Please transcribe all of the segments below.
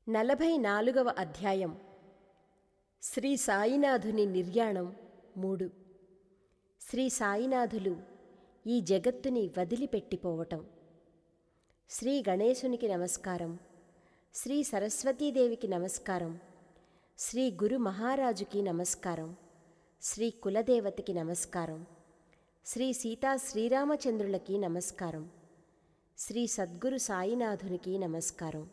నలభై నాలుగవ అధ్యాయం శ్రీ సాయినాథుని నిర్యాణం మూడు శ్రీ సాయినాథులు ఈ జగత్తుని వదిలిపెట్టిపోవటం శ్రీ గణేశునికి నమస్కారం శ్రీ సరస్వతీదేవికి నమస్కారం శ్రీ గురు మహారాజుకి నమస్కారం శ్రీ కులదేవతకి నమస్కారం శ్రీ సీతా శ్రీరామచంద్రులకి నమస్కారం శ్రీ సద్గురు సాయినాథునికి నమస్కారం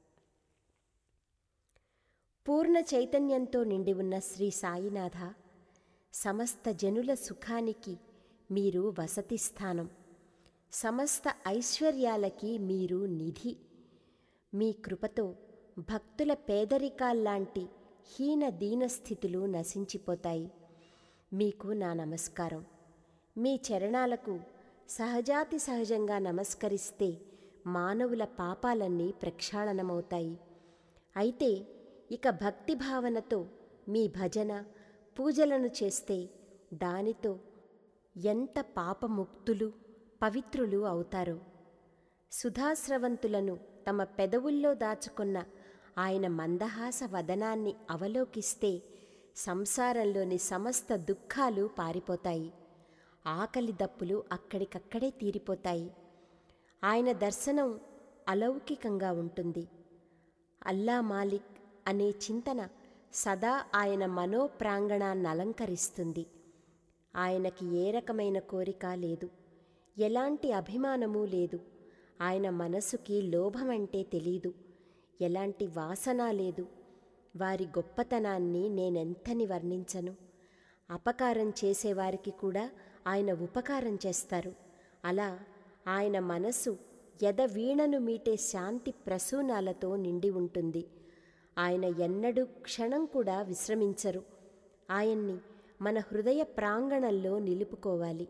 పూర్ణ చైతన్యంతో నిండి ఉన్న శ్రీ సాయినాథ సమస్త జనుల సుఖానికి మీరు వసతి స్థానం సమస్త ఐశ్వర్యాలకి మీరు నిధి మీ కృపతో భక్తుల పేదరికాల్లాంటి హీన దీనస్థితులు నశించిపోతాయి మీకు నా నమస్కారం మీ చరణాలకు సహజాతి సహజంగా నమస్కరిస్తే మానవుల పాపాలన్నీ ప్రక్షాళనమవుతాయి అయితే ఇక భక్తి భావనతో మీ భజన పూజలను చేస్తే దానితో ఎంత పాపముక్తులు పవిత్రులు అవుతారో సుధాస్రవంతులను తమ పెదవుల్లో దాచుకున్న ఆయన మందహాస వదనాన్ని అవలోకిస్తే సంసారంలోని సమస్త దుఃఖాలు పారిపోతాయి ఆకలి దప్పులు అక్కడికక్కడే తీరిపోతాయి ఆయన దర్శనం అలౌకికంగా ఉంటుంది అల్లా మాలిక్ అనే చింతన సదా ఆయన మనోప్రాంగణాన్ని అలంకరిస్తుంది ఆయనకి ఏ రకమైన కోరిక లేదు ఎలాంటి అభిమానము లేదు ఆయన మనసుకి లోభమంటే తెలీదు ఎలాంటి వాసన లేదు వారి గొప్పతనాన్ని నేనెంతని వర్ణించను అపకారం చేసేవారికి కూడా ఆయన ఉపకారం చేస్తారు అలా ఆయన మనసు ఎదవీణను మీటే శాంతి ప్రసూనాలతో నిండి ఉంటుంది ఆయన ఎన్నడూ క్షణం కూడా విశ్రమించరు ఆయన్ని మన హృదయ ప్రాంగణంలో నిలుపుకోవాలి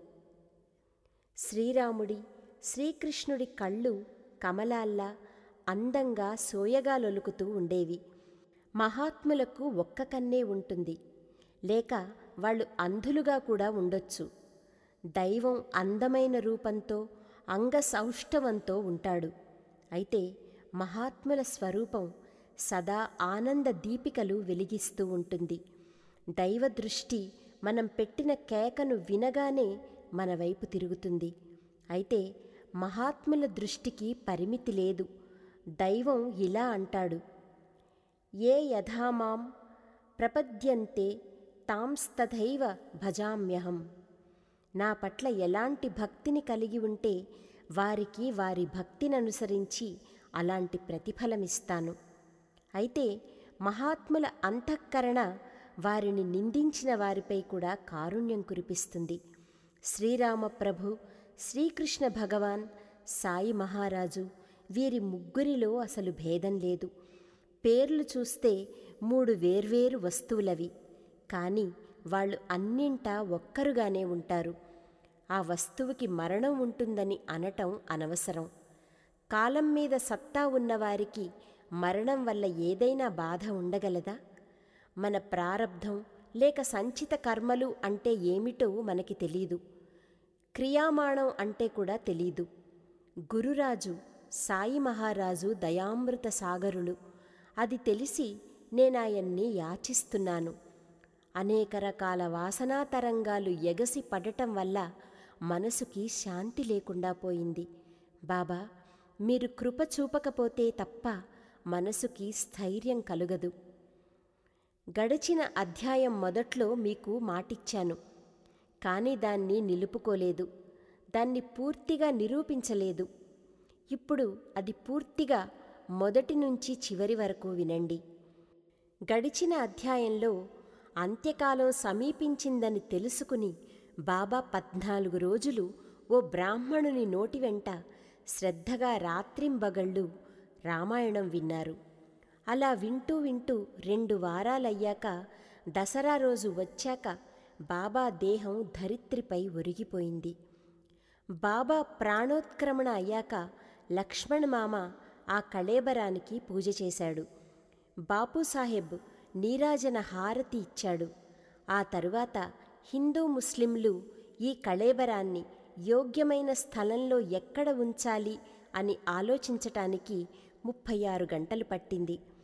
శ్రీరాముడి శ్రీకృష్ణుడి కళ్ళు కమలాల్లా అందంగా సోయగాలొలుకుతూ ఉండేవి మహాత్ములకు ఒక్క కన్నే ఉంటుంది లేక వాళ్ళు అంధులుగా కూడా ఉండొచ్చు దైవం అందమైన రూపంతో అంగసౌష్ఠవంతో ఉంటాడు అయితే మహాత్ముల స్వరూపం సదా ఆనంద దీపికలు వెలిగిస్తూ ఉంటుంది దైవ దృష్టి మనం పెట్టిన కేకను వినగానే మన వైపు తిరుగుతుంది అయితే మహాత్ముల దృష్టికి పరిమితి లేదు దైవం ఇలా అంటాడు ఏ యథామాం ప్రపద్యంతే తాంస్తథైవ భజామ్యహం నా పట్ల ఎలాంటి భక్తిని కలిగి ఉంటే వారికి వారి భక్తిని అనుసరించి అలాంటి ప్రతిఫలమిస్తాను అయితే మహాత్ముల అంతఃకరణ వారిని నిందించిన వారిపై కూడా కారుణ్యం కురిపిస్తుంది శ్రీరామ ప్రభు శ్రీకృష్ణ భగవాన్ సాయి మహారాజు వీరి ముగ్గురిలో అసలు భేదం లేదు పేర్లు చూస్తే మూడు వేర్వేరు వస్తువులవి కానీ వాళ్ళు అన్నింటా ఒక్కరుగానే ఉంటారు ఆ వస్తువుకి మరణం ఉంటుందని అనటం అనవసరం కాలం మీద సత్తా ఉన్నవారికి మరణం వల్ల ఏదైనా బాధ ఉండగలదా మన ప్రారబ్ధం లేక సంచిత కర్మలు అంటే ఏమిటో మనకి తెలీదు క్రియామాణం అంటే కూడా తెలీదు గురురాజు సాయి మహారాజు దయామృత సాగరులు అది తెలిసి నేనాయన్ని యాచిస్తున్నాను అనేక రకాల వాసనా తరంగాలు ఎగసి పడటం వల్ల మనసుకి శాంతి లేకుండా పోయింది బాబా మీరు కృప చూపకపోతే తప్ప మనసుకి స్థైర్యం కలుగదు గడిచిన అధ్యాయం మొదట్లో మీకు మాటిచ్చాను కానీ దాన్ని నిలుపుకోలేదు దాన్ని పూర్తిగా నిరూపించలేదు ఇప్పుడు అది పూర్తిగా మొదటి నుంచి చివరి వరకు వినండి గడిచిన అధ్యాయంలో అంత్యకాలం సమీపించిందని తెలుసుకుని బాబా పద్నాలుగు రోజులు ఓ బ్రాహ్మణుని నోటి వెంట శ్రద్ధగా రాత్రింబగళ్ళు రామాయణం విన్నారు అలా వింటూ వింటూ రెండు వారాలయ్యాక దసరా రోజు వచ్చాక బాబా దేహం ధరిత్రిపై ఒరిగిపోయింది బాబా ప్రాణోత్క్రమణ అయ్యాక లక్ష్మణ్ మామ ఆ కళేబరానికి పూజ చేశాడు బాపూసాహెబ్ నీరాజన హారతి ఇచ్చాడు ఆ తరువాత హిందూ ముస్లింలు ఈ కళేబరాన్ని యోగ్యమైన స్థలంలో ఎక్కడ ఉంచాలి అని ఆలోచించటానికి ముప్పై ఆరు గంటలు పట్టింది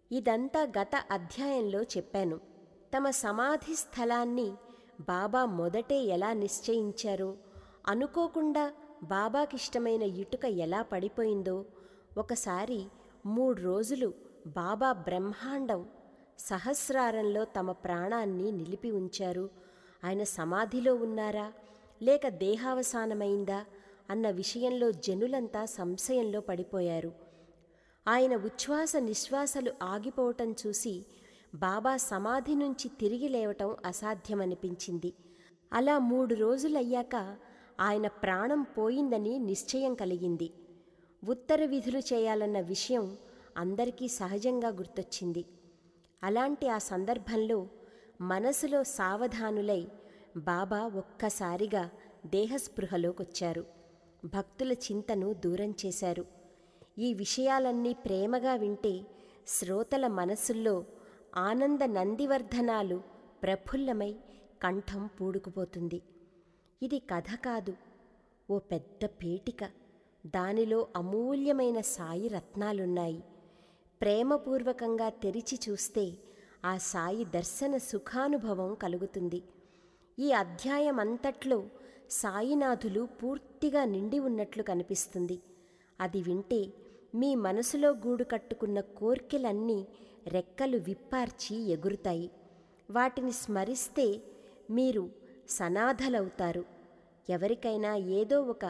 ఇదంతా గత అధ్యాయంలో చెప్పాను తమ సమాధి స్థలాన్ని బాబా మొదటే ఎలా నిశ్చయించారో అనుకోకుండా బాబాకిష్టమైన ఇటుక ఎలా పడిపోయిందో ఒకసారి మూడు రోజులు బాబా బ్రహ్మాండం సహస్రారంలో తమ ప్రాణాన్ని నిలిపి ఉంచారు ఆయన సమాధిలో ఉన్నారా లేక దేహావసానమైందా అన్న విషయంలో జనులంతా సంశయంలో పడిపోయారు ఆయన ఉచ్ఛ్వాస నిశ్వాసలు ఆగిపోవటం చూసి బాబా సమాధి నుంచి తిరిగి లేవటం అసాధ్యమనిపించింది అలా మూడు రోజులయ్యాక ఆయన ప్రాణం పోయిందని నిశ్చయం కలిగింది ఉత్తర విధులు చేయాలన్న విషయం అందరికీ సహజంగా గుర్తొచ్చింది అలాంటి ఆ సందర్భంలో మనసులో సావధానులై బాబా ఒక్కసారిగా దేహస్పృహలోకొచ్చారు భక్తుల చింతను దూరం చేశారు ఈ విషయాలన్నీ ప్రేమగా వింటే శ్రోతల మనసుల్లో ఆనంద నందివర్ధనాలు ప్రఫుల్లమై కంఠం పూడుకుపోతుంది ఇది కథ కాదు ఓ పెద్ద పేటిక దానిలో అమూల్యమైన సాయి రత్నాలున్నాయి ప్రేమపూర్వకంగా తెరిచి చూస్తే ఆ సాయి దర్శన సుఖానుభవం కలుగుతుంది ఈ అధ్యాయం అంతట్లో సాయినాథులు పూర్తిగా నిండి ఉన్నట్లు కనిపిస్తుంది అది వింటే మీ మనసులో గూడు కట్టుకున్న కోర్కెలన్నీ రెక్కలు విప్పార్చి ఎగురుతాయి వాటిని స్మరిస్తే మీరు సనాథలవుతారు ఎవరికైనా ఏదో ఒక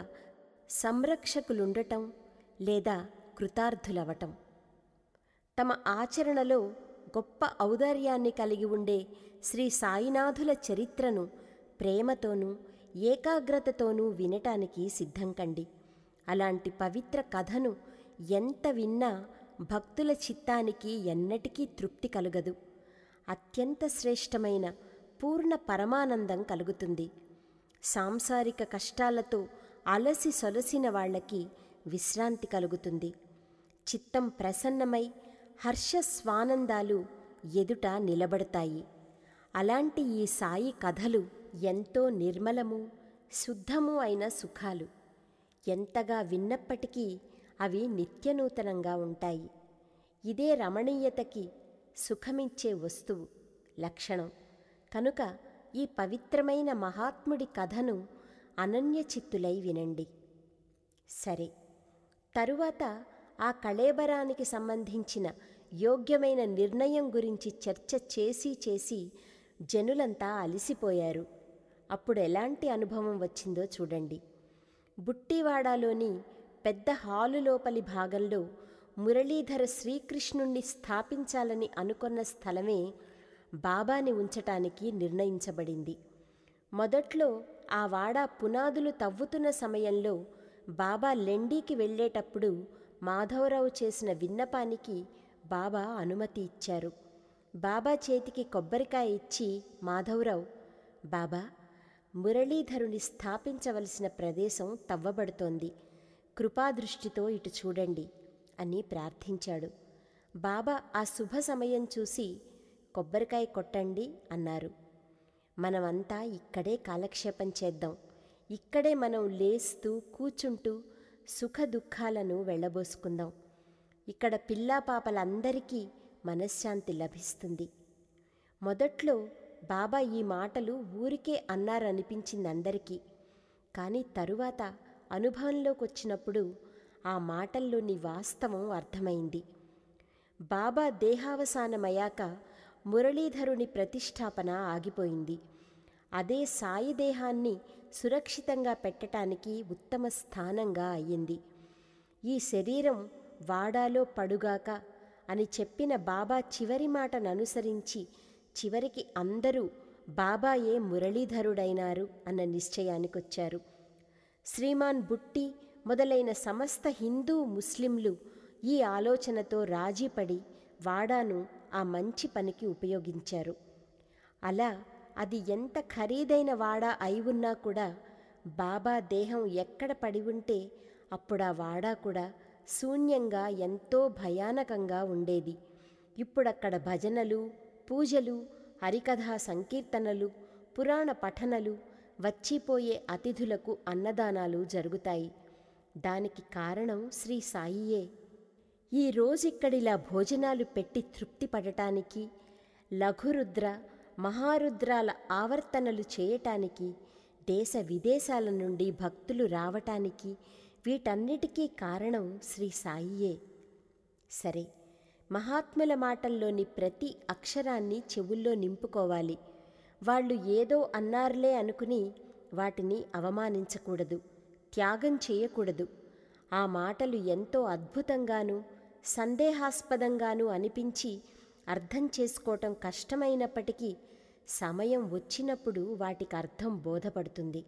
సంరక్షకులుండటం లేదా కృతార్థులవటం తమ ఆచరణలో గొప్ప ఔదార్యాన్ని కలిగి ఉండే శ్రీ సాయినాథుల చరిత్రను ప్రేమతోనూ ఏకాగ్రతతోనూ వినటానికి సిద్ధం కండి అలాంటి పవిత్ర కథను ఎంత విన్నా భక్తుల చిత్తానికి ఎన్నటికీ తృప్తి కలుగదు అత్యంత శ్రేష్టమైన పూర్ణ పరమానందం కలుగుతుంది సాంసారిక కష్టాలతో అలసి సొలసిన వాళ్ళకి విశ్రాంతి కలుగుతుంది చిత్తం ప్రసన్నమై హర్ష స్వానందాలు ఎదుట నిలబడతాయి అలాంటి ఈ సాయి కథలు ఎంతో నిర్మలము శుద్ధము అయిన సుఖాలు ఎంతగా విన్నప్పటికీ అవి నిత్యనూతనంగా ఉంటాయి ఇదే రమణీయతకి సుఖమిచ్చే వస్తువు లక్షణం కనుక ఈ పవిత్రమైన మహాత్ముడి కథను అనన్యచిత్తులై వినండి సరే తరువాత ఆ కళేబరానికి సంబంధించిన యోగ్యమైన నిర్ణయం గురించి చర్చ చేసి చేసి జనులంతా అలిసిపోయారు అప్పుడు ఎలాంటి అనుభవం వచ్చిందో చూడండి బుట్టివాడాలోని పెద్ద హాలు లోపలి భాగంలో మురళీధర శ్రీకృష్ణుణ్ణి స్థాపించాలని అనుకొన్న స్థలమే బాబాని ఉంచటానికి నిర్ణయించబడింది మొదట్లో ఆ వాడ పునాదులు తవ్వుతున్న సమయంలో బాబా లెండీకి వెళ్ళేటప్పుడు మాధవరావు చేసిన విన్నపానికి బాబా అనుమతి ఇచ్చారు బాబా చేతికి కొబ్బరికాయ ఇచ్చి మాధవరావు బాబా మురళీధరుని స్థాపించవలసిన ప్రదేశం తవ్వబడుతోంది కృపాదృష్టితో ఇటు చూడండి అని ప్రార్థించాడు బాబా ఆ శుభ సమయం చూసి కొబ్బరికాయ కొట్టండి అన్నారు మనమంతా ఇక్కడే కాలక్షేపం చేద్దాం ఇక్కడే మనం లేస్తూ కూచుంటూ సుఖ దుఃఖాలను వెళ్ళబోసుకుందాం ఇక్కడ పిల్లా పాపలందరికీ మనశ్శాంతి లభిస్తుంది మొదట్లో బాబా ఈ మాటలు ఊరికే అన్నారనిపించింది అందరికీ కానీ తరువాత అనుభవంలోకి వచ్చినప్పుడు ఆ మాటల్లోని వాస్తవం అర్థమైంది బాబా దేహావసానమయ్యాక మురళీధరుని ప్రతిష్టాపన ఆగిపోయింది అదే సాయి దేహాన్ని సురక్షితంగా పెట్టటానికి ఉత్తమ స్థానంగా అయ్యింది ఈ శరీరం వాడాలో పడుగాక అని చెప్పిన బాబా చివరి మాటను అనుసరించి చివరికి అందరూ బాబాయే మురళీధరుడైనారు అన్న నిశ్చయానికొచ్చారు శ్రీమాన్ బుట్టి మొదలైన సమస్త హిందూ ముస్లింలు ఈ ఆలోచనతో రాజీపడి వాడాను ఆ మంచి పనికి ఉపయోగించారు అలా అది ఎంత ఖరీదైన వాడా అయి ఉన్నా కూడా బాబా దేహం ఎక్కడ పడి ఉంటే అప్పుడు ఆ వాడా కూడా శూన్యంగా ఎంతో భయానకంగా ఉండేది ఇప్పుడక్కడ భజనలు పూజలు హరికథా సంకీర్తనలు పురాణ పఠనలు వచ్చిపోయే అతిథులకు అన్నదానాలు జరుగుతాయి దానికి కారణం శ్రీ సాయియే ఈ రోజిక్కడిలా భోజనాలు పెట్టి తృప్తి పడటానికి లఘురుద్ర మహారుద్రాల ఆవర్తనలు చేయటానికి దేశ విదేశాల నుండి భక్తులు రావటానికి వీటన్నిటికీ కారణం శ్రీ సాయియే సరే మహాత్ముల మాటల్లోని ప్రతి అక్షరాన్ని చెవుల్లో నింపుకోవాలి వాళ్ళు ఏదో అన్నారులే అనుకుని వాటిని అవమానించకూడదు త్యాగం చేయకూడదు ఆ మాటలు ఎంతో అద్భుతంగానూ సందేహాస్పదంగానూ అనిపించి అర్థం చేసుకోవటం కష్టమైనప్పటికీ సమయం వచ్చినప్పుడు వాటికి అర్థం బోధపడుతుంది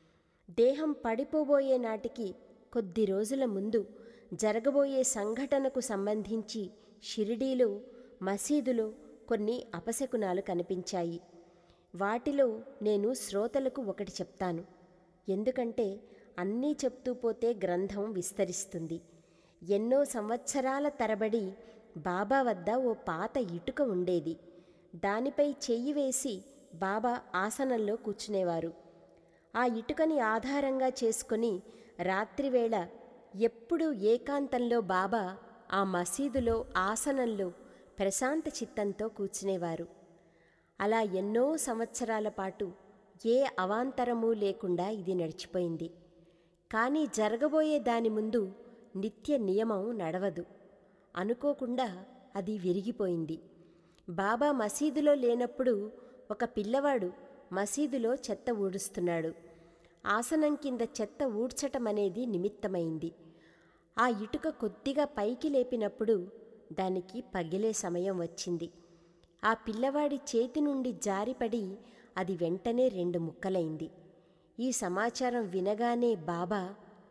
దేహం పడిపోబోయే నాటికి కొద్ది రోజుల ముందు జరగబోయే సంఘటనకు సంబంధించి షిరిడీలో మసీదులో కొన్ని అపశకునాలు కనిపించాయి వాటిలో నేను శ్రోతలకు ఒకటి చెప్తాను ఎందుకంటే అన్నీ చెప్తూ పోతే గ్రంథం విస్తరిస్తుంది ఎన్నో సంవత్సరాల తరబడి బాబా వద్ద ఓ పాత ఇటుక ఉండేది దానిపై చెయ్యి వేసి బాబా ఆసనంలో కూర్చునేవారు ఆ ఇటుకని ఆధారంగా చేసుకొని రాత్రివేళ ఎప్పుడూ ఏకాంతంలో బాబా ఆ మసీదులో ఆసనంలో ప్రశాంత చిత్తంతో కూర్చునేవారు అలా ఎన్నో సంవత్సరాల పాటు ఏ అవాంతరమూ లేకుండా ఇది నడిచిపోయింది కానీ జరగబోయే దాని ముందు నిత్య నియమం నడవదు అనుకోకుండా అది విరిగిపోయింది బాబా మసీదులో లేనప్పుడు ఒక పిల్లవాడు మసీదులో చెత్త ఊడుస్తున్నాడు ఆసనం కింద చెత్త ఊడ్చటం అనేది నిమిత్తమైంది ఆ ఇటుక కొద్దిగా పైకి లేపినప్పుడు దానికి పగిలే సమయం వచ్చింది ఆ పిల్లవాడి చేతి నుండి జారిపడి అది వెంటనే రెండు ముక్కలైంది ఈ సమాచారం వినగానే బాబా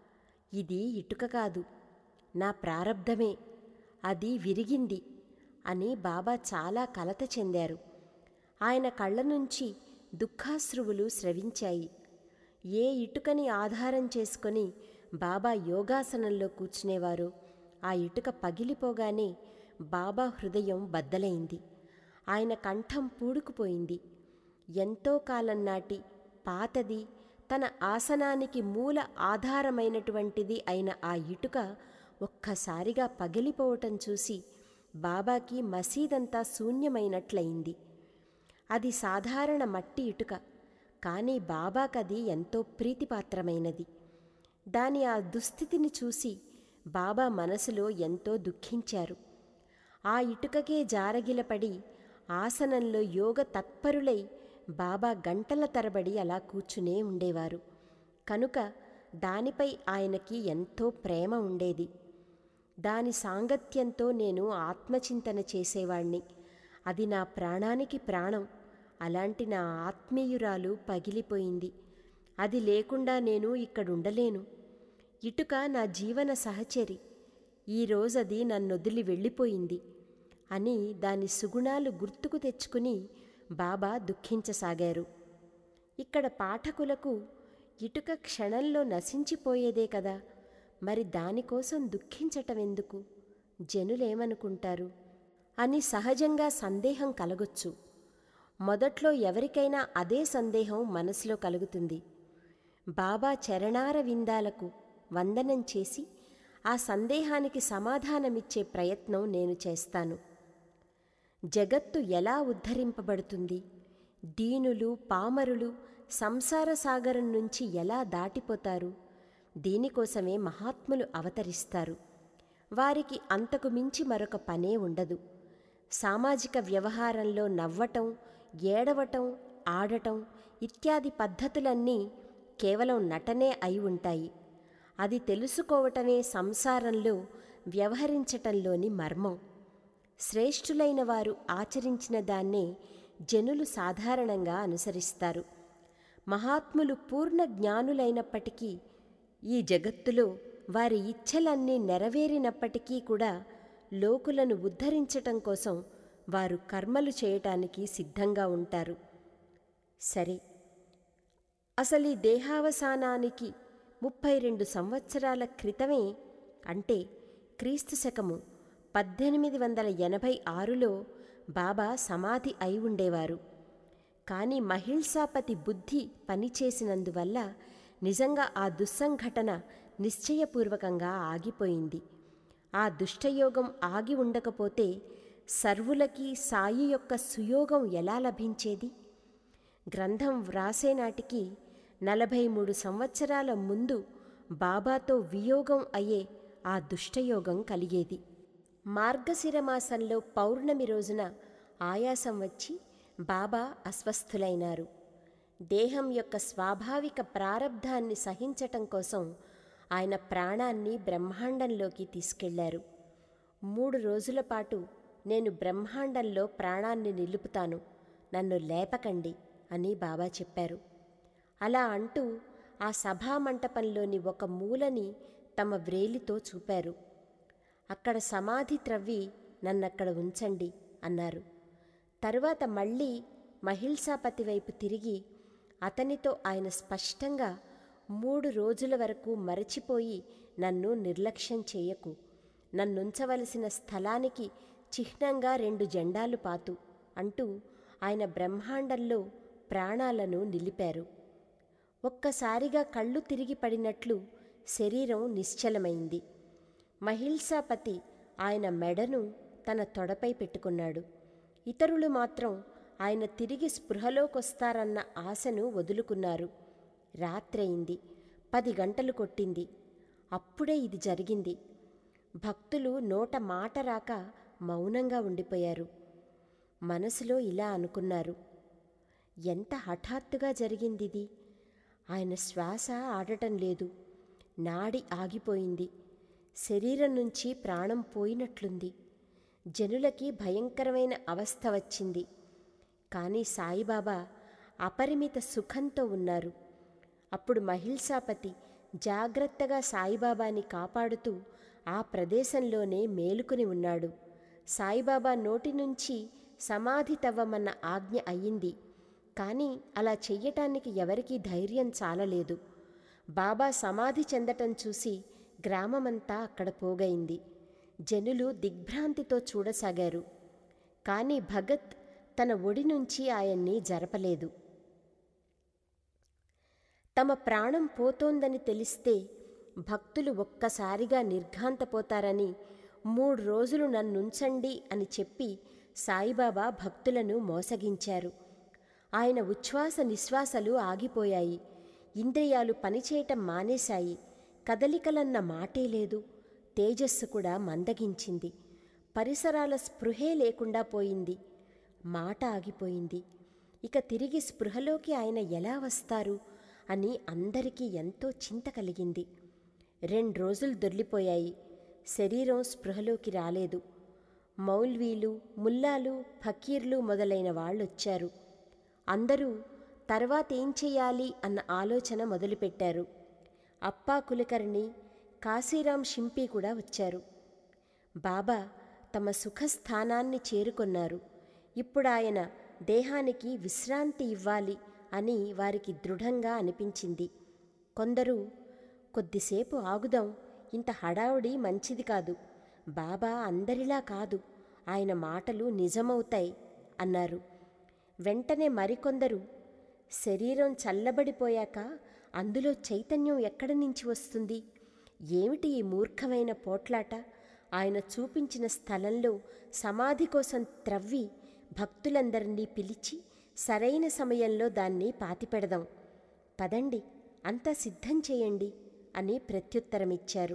ఇది ఇటుక కాదు నా ప్రారబ్ధమే అది విరిగింది అని బాబా చాలా కలత చెందారు ఆయన కళ్ళ నుంచి దుఃఖాశ్రువులు స్రవించాయి ఏ ఇటుకని ఆధారం చేసుకొని బాబా యోగాసనంలో కూర్చునేవారో ఆ ఇటుక పగిలిపోగానే బాబా హృదయం బద్దలైంది ఆయన కంఠం పూడుకుపోయింది ఎంతో కాలం నాటి పాతది తన ఆసనానికి మూల ఆధారమైనటువంటిది అయిన ఆ ఇటుక ఒక్కసారిగా పగిలిపోవటం చూసి బాబాకి మసీదంతా శూన్యమైనట్లయింది అది సాధారణ మట్టి ఇటుక కానీ బాబాకది ఎంతో ప్రీతిపాత్రమైనది దాని ఆ దుస్థితిని చూసి బాబా మనసులో ఎంతో దుఃఖించారు ఆ ఇటుకకే జారగిలపడి ఆసనంలో యోగ తత్పరులై బాబా గంటల తరబడి అలా కూర్చునే ఉండేవారు కనుక దానిపై ఆయనకి ఎంతో ప్రేమ ఉండేది దాని సాంగత్యంతో నేను ఆత్మచింతన చేసేవాణ్ణి అది నా ప్రాణానికి ప్రాణం అలాంటి నా ఆత్మీయురాలు పగిలిపోయింది అది లేకుండా నేను ఇక్కడుండలేను ఇటుక నా జీవన సహచరి ఈరోజది నన్నొదిలి వెళ్ళిపోయింది అని దాని సుగుణాలు గుర్తుకు తెచ్చుకుని బాబా దుఃఖించసాగారు ఇక్కడ పాఠకులకు ఇటుక క్షణంలో నశించిపోయేదే కదా మరి దానికోసం దుఃఖించటం ఎందుకు జనులేమనుకుంటారు అని సహజంగా సందేహం కలగొచ్చు మొదట్లో ఎవరికైనా అదే సందేహం మనసులో కలుగుతుంది బాబా చరణార విందాలకు వందనం చేసి ఆ సందేహానికి సమాధానమిచ్చే ప్రయత్నం నేను చేస్తాను జగత్తు ఎలా ఉద్ధరింపబడుతుంది దీనులు పామరులు సంసార సాగరం నుంచి ఎలా దాటిపోతారు దీనికోసమే మహాత్ములు అవతరిస్తారు వారికి అంతకు మించి మరొక పనే ఉండదు సామాజిక వ్యవహారంలో నవ్వటం ఏడవటం ఆడటం ఇత్యాది పద్ధతులన్నీ కేవలం నటనే అయి ఉంటాయి అది తెలుసుకోవటమే సంసారంలో వ్యవహరించటంలోని మర్మం శ్రేష్ఠులైన వారు ఆచరించిన దాన్నే జనులు సాధారణంగా అనుసరిస్తారు మహాత్ములు పూర్ణ జ్ఞానులైనప్పటికీ ఈ జగత్తులో వారి ఇచ్ఛలన్నీ నెరవేరినప్పటికీ కూడా లోకులను ఉద్ధరించటం కోసం వారు కర్మలు చేయటానికి సిద్ధంగా ఉంటారు సరే అసలు ఈ దేహావసానానికి ముప్పై రెండు సంవత్సరాల క్రితమే అంటే క్రీస్తు శకము పద్దెనిమిది వందల ఎనభై ఆరులో బాబా సమాధి అయి ఉండేవారు కానీ మహిళసాపతి బుద్ధి పనిచేసినందువల్ల నిజంగా ఆ దుస్సంఘటన నిశ్చయపూర్వకంగా ఆగిపోయింది ఆ దుష్టయోగం ఆగి ఉండకపోతే సర్వులకి సాయి యొక్క సుయోగం ఎలా లభించేది గ్రంథం వ్రాసే నాటికి నలభై మూడు సంవత్సరాల ముందు బాబాతో వియోగం అయ్యే ఆ దుష్టయోగం కలిగేది మార్గశిర మాసంలో పౌర్ణమి రోజున ఆయాసం వచ్చి బాబా అస్వస్థులైనారు దేహం యొక్క స్వాభావిక ప్రారబ్ధాన్ని సహించటం కోసం ఆయన ప్రాణాన్ని బ్రహ్మాండంలోకి తీసుకెళ్లారు మూడు రోజుల పాటు నేను బ్రహ్మాండంలో ప్రాణాన్ని నిలుపుతాను నన్ను లేపకండి అని బాబా చెప్పారు అలా అంటూ ఆ సభామంటపంలోని ఒక మూలని తమ వ్రేలితో చూపారు అక్కడ సమాధి త్రవ్వి నన్నక్కడ ఉంచండి అన్నారు తరువాత మళ్ళీ మహిల్సాపతి వైపు తిరిగి అతనితో ఆయన స్పష్టంగా మూడు రోజుల వరకు మరచిపోయి నన్ను నిర్లక్ష్యం చేయకు నన్నుంచవలసిన స్థలానికి చిహ్నంగా రెండు జెండాలు పాతు అంటూ ఆయన బ్రహ్మాండంలో ప్రాణాలను నిలిపారు ఒక్కసారిగా కళ్ళు తిరిగి పడినట్లు శరీరం నిశ్చలమైంది మహిల్సాపతి ఆయన మెడను తన తొడపై పెట్టుకున్నాడు ఇతరులు మాత్రం ఆయన తిరిగి స్పృహలోకొస్తారన్న ఆశను వదులుకున్నారు రాత్రయింది పది గంటలు కొట్టింది అప్పుడే ఇది జరిగింది భక్తులు నోట మాట రాక మౌనంగా ఉండిపోయారు మనసులో ఇలా అనుకున్నారు ఎంత హఠాత్తుగా జరిగిందిది ఆయన శ్వాస ఆడటం లేదు నాడి ఆగిపోయింది శరీరం నుంచి ప్రాణం పోయినట్లుంది జనులకి భయంకరమైన అవస్థ వచ్చింది కానీ సాయిబాబా అపరిమిత సుఖంతో ఉన్నారు అప్పుడు మహిల్సాపతి జాగ్రత్తగా సాయిబాబాని కాపాడుతూ ఆ ప్రదేశంలోనే మేలుకుని ఉన్నాడు సాయిబాబా నోటి నుంచి సమాధి తవ్వమన్న ఆజ్ఞ అయ్యింది కానీ అలా చెయ్యటానికి ఎవరికీ ధైర్యం చాలలేదు బాబా సమాధి చెందటం చూసి గ్రామమంతా అక్కడ పోగైంది జనులు దిగ్భ్రాంతితో చూడసాగారు కానీ భగత్ తన ఒడి నుంచి ఆయన్ని జరపలేదు తమ ప్రాణం పోతోందని తెలిస్తే భక్తులు ఒక్కసారిగా నిర్ఘాంతపోతారని మూడు రోజులు నన్నుంచండి అని చెప్పి సాయిబాబా భక్తులను మోసగించారు ఆయన ఉచ్ఛ్వాస నిశ్వాసలు ఆగిపోయాయి ఇంద్రియాలు పనిచేయటం మానేశాయి కదలికలన్న మాటే లేదు తేజస్సు కూడా మందగించింది పరిసరాల స్పృహే లేకుండా పోయింది మాట ఆగిపోయింది ఇక తిరిగి స్పృహలోకి ఆయన ఎలా వస్తారు అని అందరికీ ఎంతో చింత కలిగింది రెండు రోజులు దొర్లిపోయాయి శరీరం స్పృహలోకి రాలేదు మౌల్వీలు ముల్లాలు ఫకీర్లు మొదలైన వాళ్ళొచ్చారు అందరూ తర్వాత ఏం చెయ్యాలి అన్న ఆలోచన మొదలుపెట్టారు అప్పా కులకర్ణి కాశీరాం షింపి కూడా వచ్చారు బాబా తమ సుఖస్థానాన్ని చేరుకొన్నారు ఇప్పుడు ఆయన దేహానికి విశ్రాంతి ఇవ్వాలి అని వారికి దృఢంగా అనిపించింది కొందరు కొద్దిసేపు ఆగుదాం ఇంత హడావుడి మంచిది కాదు బాబా అందరిలా కాదు ఆయన మాటలు నిజమవుతాయి అన్నారు వెంటనే మరికొందరు శరీరం చల్లబడిపోయాక అందులో చైతన్యం ఎక్కడి నుంచి వస్తుంది ఏమిటి ఈ మూర్ఖమైన పోట్లాట ఆయన చూపించిన స్థలంలో సమాధి కోసం త్రవ్వి భక్తులందరినీ పిలిచి సరైన సమయంలో దాన్ని పాతిపెడదాం పదండి అంతా సిద్ధం చేయండి అని ప్రత్యుత్తరమిచ్చారు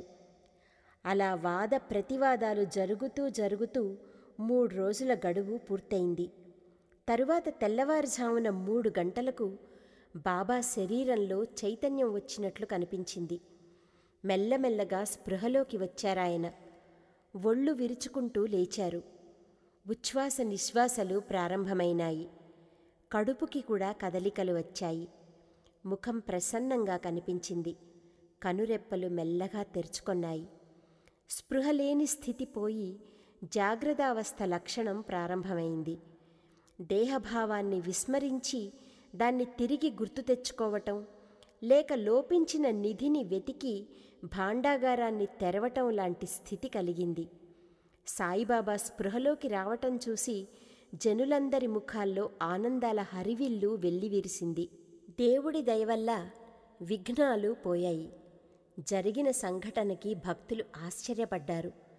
అలా వాద ప్రతివాదాలు జరుగుతూ జరుగుతూ మూడు రోజుల గడువు పూర్తయింది తరువాత తెల్లవారుజామున మూడు గంటలకు బాబా శరీరంలో చైతన్యం వచ్చినట్లు కనిపించింది మెల్లమెల్లగా స్పృహలోకి వచ్చారాయన ఒళ్ళు విరుచుకుంటూ లేచారు ఉచ్ఛ్వాస నిశ్వాసలు ప్రారంభమైనాయి కడుపుకి కూడా కదలికలు వచ్చాయి ముఖం ప్రసన్నంగా కనిపించింది కనురెప్పలు మెల్లగా తెరుచుకొన్నాయి స్పృహలేని స్థితి పోయి జాగ్రత్తావస్థ లక్షణం ప్రారంభమైంది దేహభావాన్ని విస్మరించి దాన్ని తిరిగి గుర్తు తెచ్చుకోవటం లేక లోపించిన నిధిని వెతికి భాండాగారాన్ని తెరవటం లాంటి స్థితి కలిగింది సాయిబాబా స్పృహలోకి రావటం చూసి జనులందరి ముఖాల్లో ఆనందాల హరివిల్లు వెల్లివిరిసింది దేవుడి దయవల్ల విఘ్నాలు పోయాయి జరిగిన సంఘటనకి భక్తులు ఆశ్చర్యపడ్డారు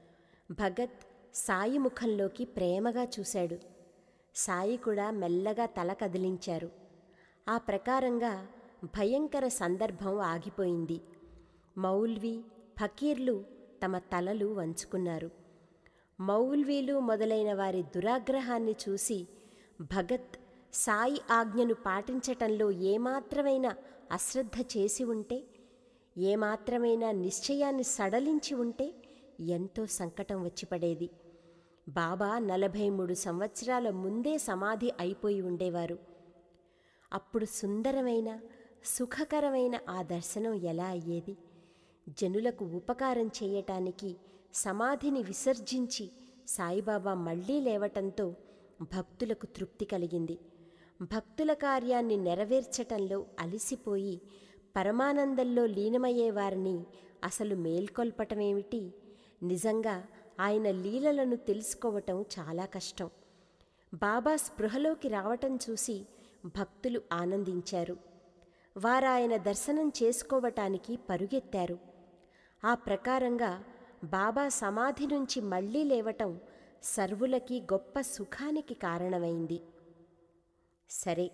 భగత్ సాయి ముఖంలోకి ప్రేమగా చూశాడు సాయి కూడా మెల్లగా తల కదిలించారు ఆ ప్రకారంగా భయంకర సందర్భం ఆగిపోయింది మౌల్వి ఫకీర్లు తమ తలలు వంచుకున్నారు మౌల్వీలు మొదలైన వారి దురాగ్రహాన్ని చూసి భగత్ సాయి ఆజ్ఞను పాటించటంలో ఏమాత్రమైనా అశ్రద్ధ చేసి ఉంటే ఏమాత్రమైనా నిశ్చయాన్ని సడలించి ఉంటే ఎంతో సంకటం వచ్చి పడేది బాబా నలభై మూడు సంవత్సరాల ముందే సమాధి అయిపోయి ఉండేవారు అప్పుడు సుందరమైన సుఖకరమైన ఆ దర్శనం ఎలా అయ్యేది జనులకు ఉపకారం చేయటానికి సమాధిని విసర్జించి సాయిబాబా మళ్లీ లేవటంతో భక్తులకు తృప్తి కలిగింది భక్తుల కార్యాన్ని నెరవేర్చటంలో అలిసిపోయి పరమానందంలో లీనమయ్యే వారిని అసలు మేల్కొల్పటమేమిటి నిజంగా ఆయన లీలలను తెలుసుకోవటం చాలా కష్టం బాబా స్పృహలోకి రావటం చూసి భక్తులు ఆనందించారు వారాయన దర్శనం చేసుకోవటానికి పరుగెత్తారు ఆ ప్రకారంగా బాబా సమాధి నుంచి మళ్లీ లేవటం సర్వులకి గొప్ప సుఖానికి కారణమైంది సరే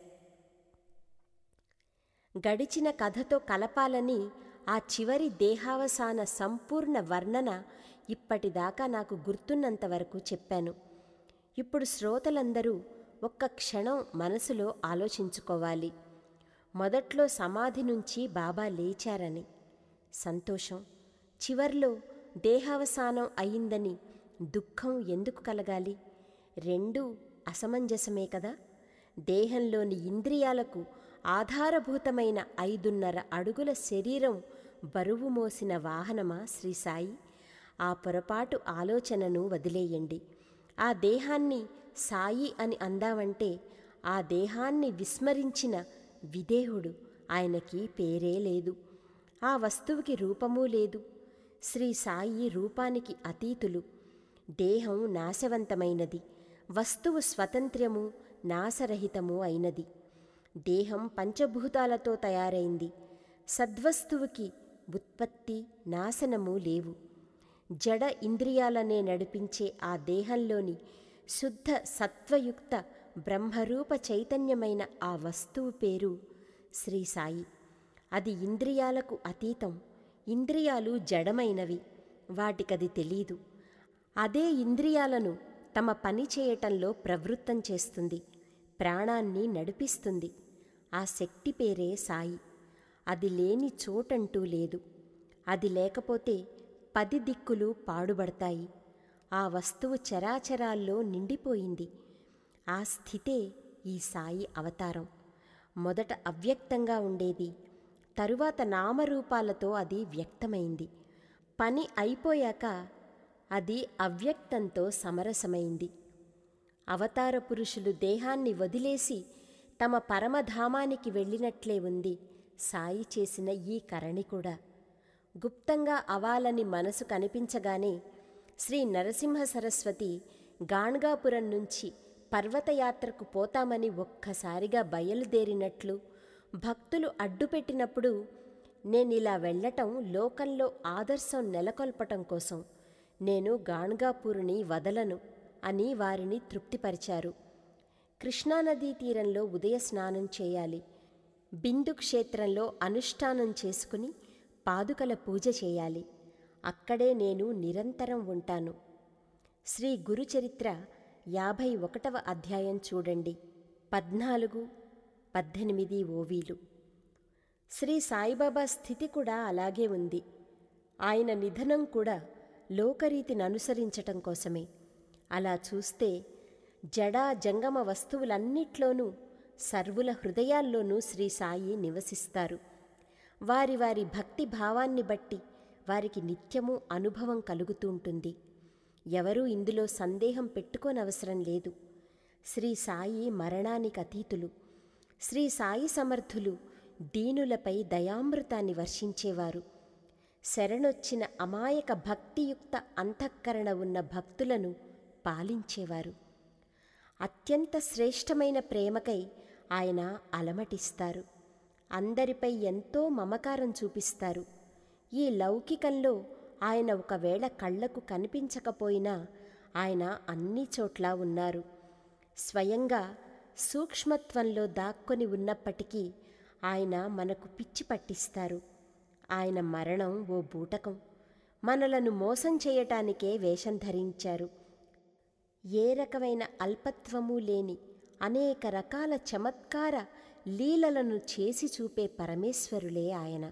గడిచిన కథతో కలపాలని ఆ చివరి దేహావసాన సంపూర్ణ వర్ణన ఇప్పటిదాకా నాకు గుర్తున్నంతవరకు చెప్పాను ఇప్పుడు శ్రోతలందరూ ఒక్క క్షణం మనసులో ఆలోచించుకోవాలి మొదట్లో సమాధి నుంచి బాబా లేచారని సంతోషం చివర్లో దేహావసానం అయిందని దుఃఖం ఎందుకు కలగాలి రెండూ అసమంజసమే కదా దేహంలోని ఇంద్రియాలకు ఆధారభూతమైన ఐదున్నర అడుగుల శరీరం బరువు మోసిన వాహనమా శ్రీ సాయి ఆ పొరపాటు ఆలోచనను వదిలేయండి ఆ దేహాన్ని సాయి అని అందామంటే ఆ దేహాన్ని విస్మరించిన విదేహుడు ఆయనకి పేరే లేదు ఆ వస్తువుకి రూపమూ లేదు శ్రీ సాయి రూపానికి అతీతులు దేహం నాశవంతమైనది వస్తువు స్వతంత్ర్యము నాశరహితము అయినది దేహం పంచభూతాలతో తయారైంది సద్వస్తువుకి ఉత్పత్తి నాశనము లేవు జడ ఇంద్రియాలనే నడిపించే ఆ దేహంలోని శుద్ధ సత్వయుక్త బ్రహ్మరూప చైతన్యమైన ఆ వస్తువు పేరు శ్రీ సాయి అది ఇంద్రియాలకు అతీతం ఇంద్రియాలు జడమైనవి వాటికది తెలీదు అదే ఇంద్రియాలను తమ పని చేయటంలో ప్రవృత్తం చేస్తుంది ప్రాణాన్ని నడిపిస్తుంది ఆ శక్తి పేరే సాయి అది లేని చోటంటూ లేదు అది లేకపోతే పది దిక్కులు పాడుబడతాయి ఆ వస్తువు చరాచరాల్లో నిండిపోయింది ఆ స్థితే ఈ సాయి అవతారం మొదట అవ్యక్తంగా ఉండేది తరువాత నామరూపాలతో అది వ్యక్తమైంది పని అయిపోయాక అది అవ్యక్తంతో సమరసమైంది అవతార పురుషులు దేహాన్ని వదిలేసి తమ పరమధామానికి వెళ్ళినట్లే ఉంది సాయి చేసిన ఈ కరణి కూడా గుప్తంగా అవాలని మనసు కనిపించగానే శ్రీ నరసింహ సరస్వతి గాణగాపురం నుంచి పర్వతయాత్రకు పోతామని ఒక్కసారిగా బయలుదేరినట్లు భక్తులు అడ్డుపెట్టినప్పుడు నేనిలా వెళ్ళటం లోకంలో ఆదర్శం నెలకొల్పటం కోసం నేను గాణగాపూరుని వదలను అని వారిని తృప్తిపరిచారు కృష్ణానదీ తీరంలో ఉదయ స్నానం చేయాలి బిందు క్షేత్రంలో అనుష్ఠానం చేసుకుని పాదుకల పూజ చేయాలి అక్కడే నేను నిరంతరం ఉంటాను శ్రీ గురుచరిత్ర యాభై ఒకటవ అధ్యాయం చూడండి పద్నాలుగు పద్దెనిమిది ఓవీలు శ్రీ సాయిబాబా స్థితి కూడా అలాగే ఉంది ఆయన నిధనం కూడా లోకరీతిని అనుసరించటం కోసమే అలా చూస్తే జడా జంగమ వస్తువులన్నిట్లోనూ సర్వుల హృదయాల్లోనూ శ్రీ సాయి నివసిస్తారు వారి వారి భక్తి భావాన్ని బట్టి వారికి నిత్యము అనుభవం కలుగుతూ ఉంటుంది ఎవరూ ఇందులో సందేహం పెట్టుకోనవసరం లేదు శ్రీ సాయి మరణానికి అతీతులు శ్రీ సాయి సమర్థులు దీనులపై దయామృతాన్ని వర్షించేవారు శరణొచ్చిన అమాయక భక్తియుక్త అంతఃకరణ ఉన్న భక్తులను పాలించేవారు అత్యంత శ్రేష్టమైన ప్రేమకై ఆయన అలమటిస్తారు అందరిపై ఎంతో మమకారం చూపిస్తారు ఈ లౌకికంలో ఆయన ఒకవేళ కళ్ళకు కనిపించకపోయినా ఆయన అన్ని చోట్ల ఉన్నారు స్వయంగా సూక్ష్మత్వంలో దాక్కొని ఉన్నప్పటికీ ఆయన మనకు పిచ్చి పట్టిస్తారు ఆయన మరణం ఓ బూటకం మనలను మోసం చేయటానికే వేషం ధరించారు ఏ రకమైన అల్పత్వము లేని అనేక రకాల చమత్కార లీలలను చేసి చూపే పరమేశ్వరులే ఆయన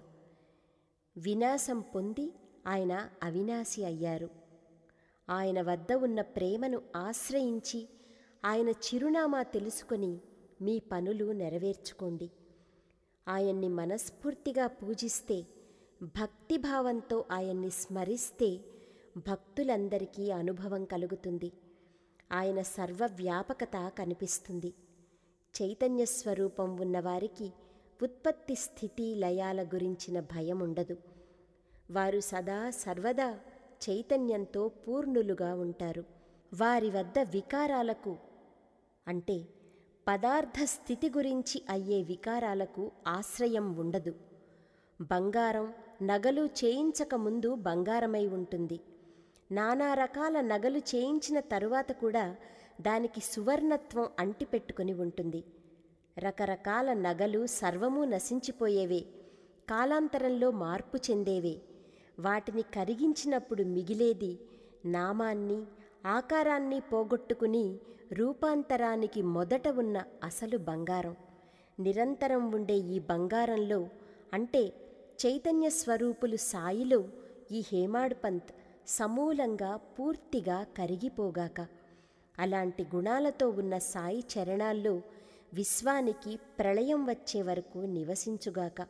వినాశం పొంది ఆయన అవినాశి అయ్యారు ఆయన వద్ద ఉన్న ప్రేమను ఆశ్రయించి ఆయన చిరునామా తెలుసుకొని మీ పనులు నెరవేర్చుకోండి ఆయన్ని మనస్ఫూర్తిగా పూజిస్తే భక్తిభావంతో ఆయన్ని స్మరిస్తే భక్తులందరికీ అనుభవం కలుగుతుంది ఆయన సర్వవ్యాపకత కనిపిస్తుంది చైతన్య స్వరూపం ఉన్నవారికి ఉత్పత్తి స్థితి లయాల గురించిన భయం ఉండదు వారు సదా సర్వదా చైతన్యంతో పూర్ణులుగా ఉంటారు వారి వద్ద వికారాలకు అంటే పదార్థ స్థితి గురించి అయ్యే వికారాలకు ఆశ్రయం ఉండదు బంగారం నగలు చేయించక ముందు బంగారమై ఉంటుంది నానా రకాల నగలు చేయించిన తరువాత కూడా దానికి సువర్ణత్వం అంటిపెట్టుకుని ఉంటుంది రకరకాల నగలు సర్వము నశించిపోయేవే కాలాంతరంలో మార్పు చెందేవే వాటిని కరిగించినప్పుడు మిగిలేది నామాన్ని ఆకారాన్ని పోగొట్టుకుని రూపాంతరానికి మొదట ఉన్న అసలు బంగారం నిరంతరం ఉండే ఈ బంగారంలో అంటే చైతన్య స్వరూపులు సాయిలో ఈ హేమాడ్ పంత్ సమూలంగా పూర్తిగా కరిగిపోగాక అలాంటి గుణాలతో ఉన్న సాయి చరణాల్లో విశ్వానికి ప్రళయం వచ్చే వరకు నివసించుగాక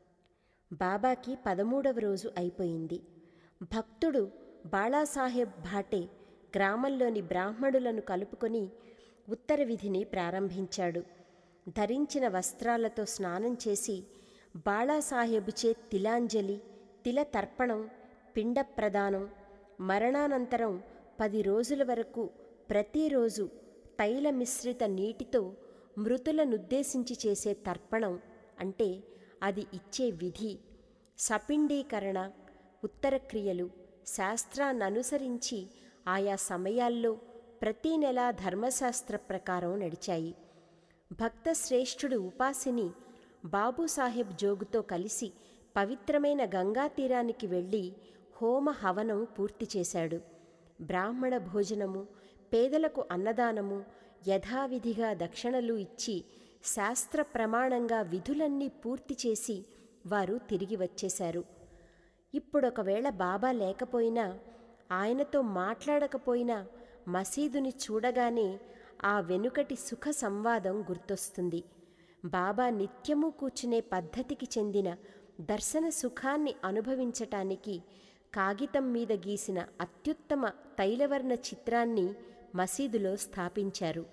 బాబాకి పదమూడవ రోజు అయిపోయింది భక్తుడు బాళాసాహెబ్ భాటే గ్రామంలోని బ్రాహ్మణులను కలుపుకొని ఉత్తర విధిని ప్రారంభించాడు ధరించిన వస్త్రాలతో స్నానం చేసి బాళాసాహెబుచే తిలాంజలి తిల తర్పణం పిండ ప్రదానం మరణానంతరం పది రోజుల వరకు ప్రతిరోజు తైల మిశ్రిత నీటితో మృతులనుద్దేశించి చేసే తర్పణం అంటే అది ఇచ్చే విధి సపిండీకరణ ఉత్తర క్రియలు శాస్త్రాన్ననుసరించి ఆయా సమయాల్లో ప్రతీ నెల ధర్మశాస్త్ర ప్రకారం నడిచాయి భక్త శ్రేష్ఠుడు ఉపాసిని బాబూసాహెబ్ జోగుతో కలిసి పవిత్రమైన గంగా తీరానికి వెళ్ళి హోమ హవనం పూర్తి చేశాడు బ్రాహ్మణ భోజనము పేదలకు అన్నదానము యథావిధిగా దక్షిణలు ఇచ్చి శాస్త్ర ప్రమాణంగా విధులన్నీ పూర్తి చేసి వారు తిరిగి వచ్చేశారు ఇప్పుడొకవేళ బాబా లేకపోయినా ఆయనతో మాట్లాడకపోయినా మసీదుని చూడగానే ఆ వెనుకటి సుఖ సంవాదం గుర్తొస్తుంది బాబా నిత్యము కూర్చునే పద్ధతికి చెందిన దర్శన సుఖాన్ని అనుభవించటానికి కాగితం మీద గీసిన అత్యుత్తమ తైలవర్ణ చిత్రాన్ని మసీదులో స్థాపించారు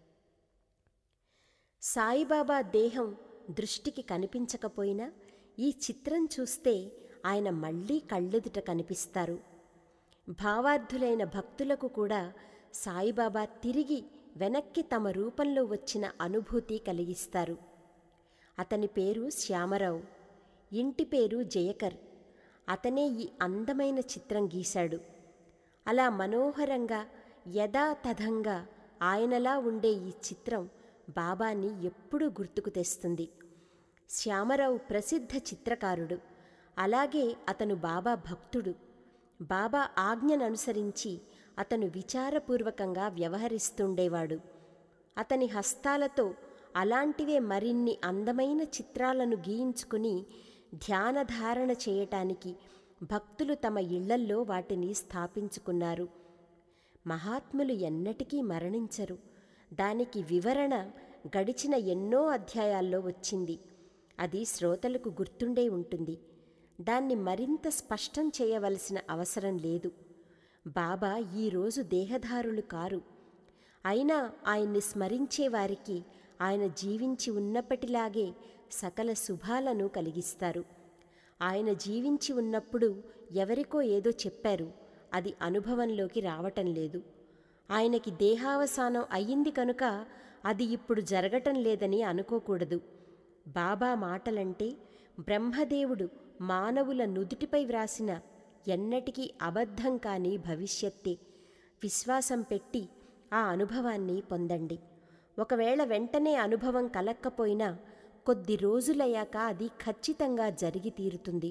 సాయిబాబా దేహం దృష్టికి కనిపించకపోయినా ఈ చిత్రం చూస్తే ఆయన మళ్ళీ కళ్ళెదుట కనిపిస్తారు భావార్థులైన భక్తులకు కూడా సాయిబాబా తిరిగి వెనక్కి తమ రూపంలో వచ్చిన అనుభూతి కలిగిస్తారు అతని పేరు శ్యామరావు ఇంటి పేరు జయకర్ అతనే ఈ అందమైన చిత్రం గీశాడు అలా మనోహరంగా యథాతథంగా ఆయనలా ఉండే ఈ చిత్రం బాబాని ఎప్పుడూ గుర్తుకు తెస్తుంది శ్యామరావు ప్రసిద్ధ చిత్రకారుడు అలాగే అతను బాబా భక్తుడు బాబా ఆజ్ఞననుసరించి అతను విచారపూర్వకంగా వ్యవహరిస్తుండేవాడు అతని హస్తాలతో అలాంటివే మరిన్ని అందమైన చిత్రాలను గీయించుకుని ధ్యానధారణ చేయటానికి భక్తులు తమ ఇళ్లల్లో వాటిని స్థాపించుకున్నారు మహాత్ములు ఎన్నటికీ మరణించరు దానికి వివరణ గడిచిన ఎన్నో అధ్యాయాల్లో వచ్చింది అది శ్రోతలకు గుర్తుండే ఉంటుంది దాన్ని మరింత స్పష్టం చేయవలసిన అవసరం లేదు బాబా ఈరోజు దేహధారులు కారు అయినా ఆయన్ని స్మరించే వారికి ఆయన జీవించి ఉన్నప్పటిలాగే సకల శుభాలను కలిగిస్తారు ఆయన జీవించి ఉన్నప్పుడు ఎవరికో ఏదో చెప్పారు అది అనుభవంలోకి రావటం లేదు ఆయనకి దేహావసానం అయ్యింది కనుక అది ఇప్పుడు జరగటం లేదని అనుకోకూడదు బాబా మాటలంటే బ్రహ్మదేవుడు మానవుల నుదుటిపై వ్రాసిన ఎన్నటికీ అబద్ధం కాని భవిష్యత్తే విశ్వాసం పెట్టి ఆ అనుభవాన్ని పొందండి ఒకవేళ వెంటనే అనుభవం కలక్కపోయినా కొద్ది రోజులయ్యాక అది ఖచ్చితంగా జరిగి తీరుతుంది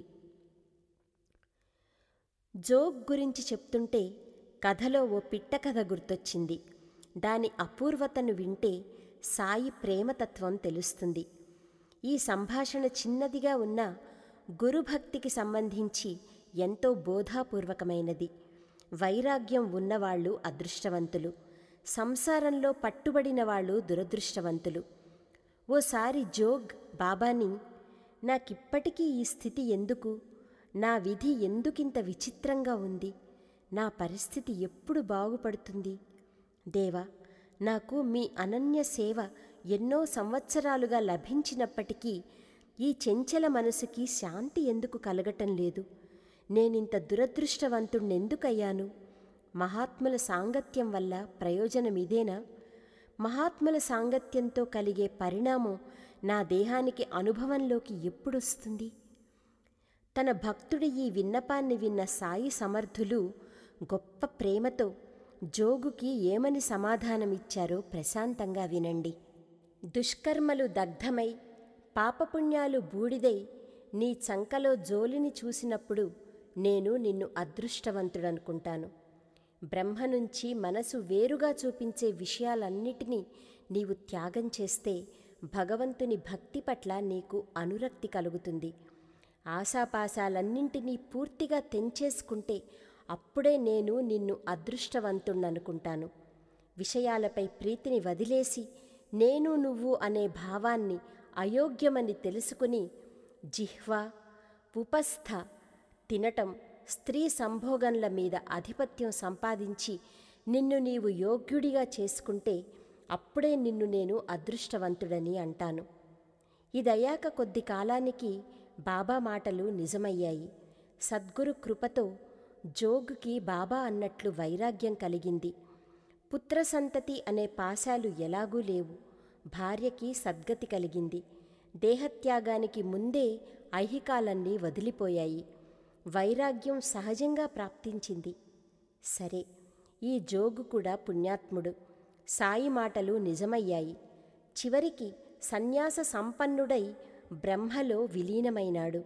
జోగ్ గురించి చెప్తుంటే కథలో ఓ పిట్ట కథ గుర్తొచ్చింది దాని అపూర్వతను వింటే సాయి ప్రేమతత్వం తెలుస్తుంది ఈ సంభాషణ చిన్నదిగా ఉన్న గురుభక్తికి సంబంధించి ఎంతో బోధాపూర్వకమైనది వైరాగ్యం ఉన్నవాళ్ళు అదృష్టవంతులు సంసారంలో పట్టుబడిన వాళ్ళు దురదృష్టవంతులు ఓసారి జోగ్ బాబాని నాకిప్పటికీ ఈ స్థితి ఎందుకు నా విధి ఎందుకింత విచిత్రంగా ఉంది నా పరిస్థితి ఎప్పుడు బాగుపడుతుంది దేవా నాకు మీ అనన్య సేవ ఎన్నో సంవత్సరాలుగా లభించినప్పటికీ ఈ చెంచల మనసుకి శాంతి ఎందుకు కలగటం లేదు నేనింత దురదృష్టవంతుణ్ణెందుకయ్యాను మహాత్ముల సాంగత్యం వల్ల ప్రయోజనం ఇదేనా మహాత్ముల సాంగత్యంతో కలిగే పరిణామం నా దేహానికి అనుభవంలోకి ఎప్పుడొస్తుంది తన భక్తుడి ఈ విన్నపాన్ని విన్న సాయి సమర్థులు గొప్ప ప్రేమతో జోగుకి ఏమని సమాధానమిచ్చారో ప్రశాంతంగా వినండి దుష్కర్మలు దగ్ధమై పాపపుణ్యాలు బూడిదై నీ చంకలో జోలిని చూసినప్పుడు నేను నిన్ను అదృష్టవంతుడనుకుంటాను బ్రహ్మ నుంచి మనసు వేరుగా చూపించే విషయాలన్నిటినీ నీవు త్యాగం చేస్తే భగవంతుని భక్తి పట్ల నీకు అనురక్తి కలుగుతుంది ఆశాపాశాలన్నింటినీ పూర్తిగా తెంచేసుకుంటే అప్పుడే నేను నిన్ను అదృష్టవంతుణ్ణనుకుంటాను విషయాలపై ప్రీతిని వదిలేసి నేను నువ్వు అనే భావాన్ని అయోగ్యమని తెలుసుకుని జిహ్వ ఉపస్థ తినటం స్త్రీ సంభోగంల మీద ఆధిపత్యం సంపాదించి నిన్ను నీవు యోగ్యుడిగా చేసుకుంటే అప్పుడే నిన్ను నేను అదృష్టవంతుడని అంటాను ఇదయ్యాక కొద్ది కాలానికి బాబా మాటలు నిజమయ్యాయి సద్గురు కృపతో జోగుకి బాబా అన్నట్లు వైరాగ్యం కలిగింది పుత్ర సంతతి అనే పాశాలు ఎలాగూ లేవు భార్యకి సద్గతి కలిగింది దేహత్యాగానికి ముందే ఐహికాలన్నీ వదిలిపోయాయి వైరాగ్యం సహజంగా ప్రాప్తించింది సరే ఈ జోగు కూడా పుణ్యాత్ముడు సాయి మాటలు నిజమయ్యాయి చివరికి సన్యాస సంపన్నుడై బ్రహ్మలో విలీనమైనాడు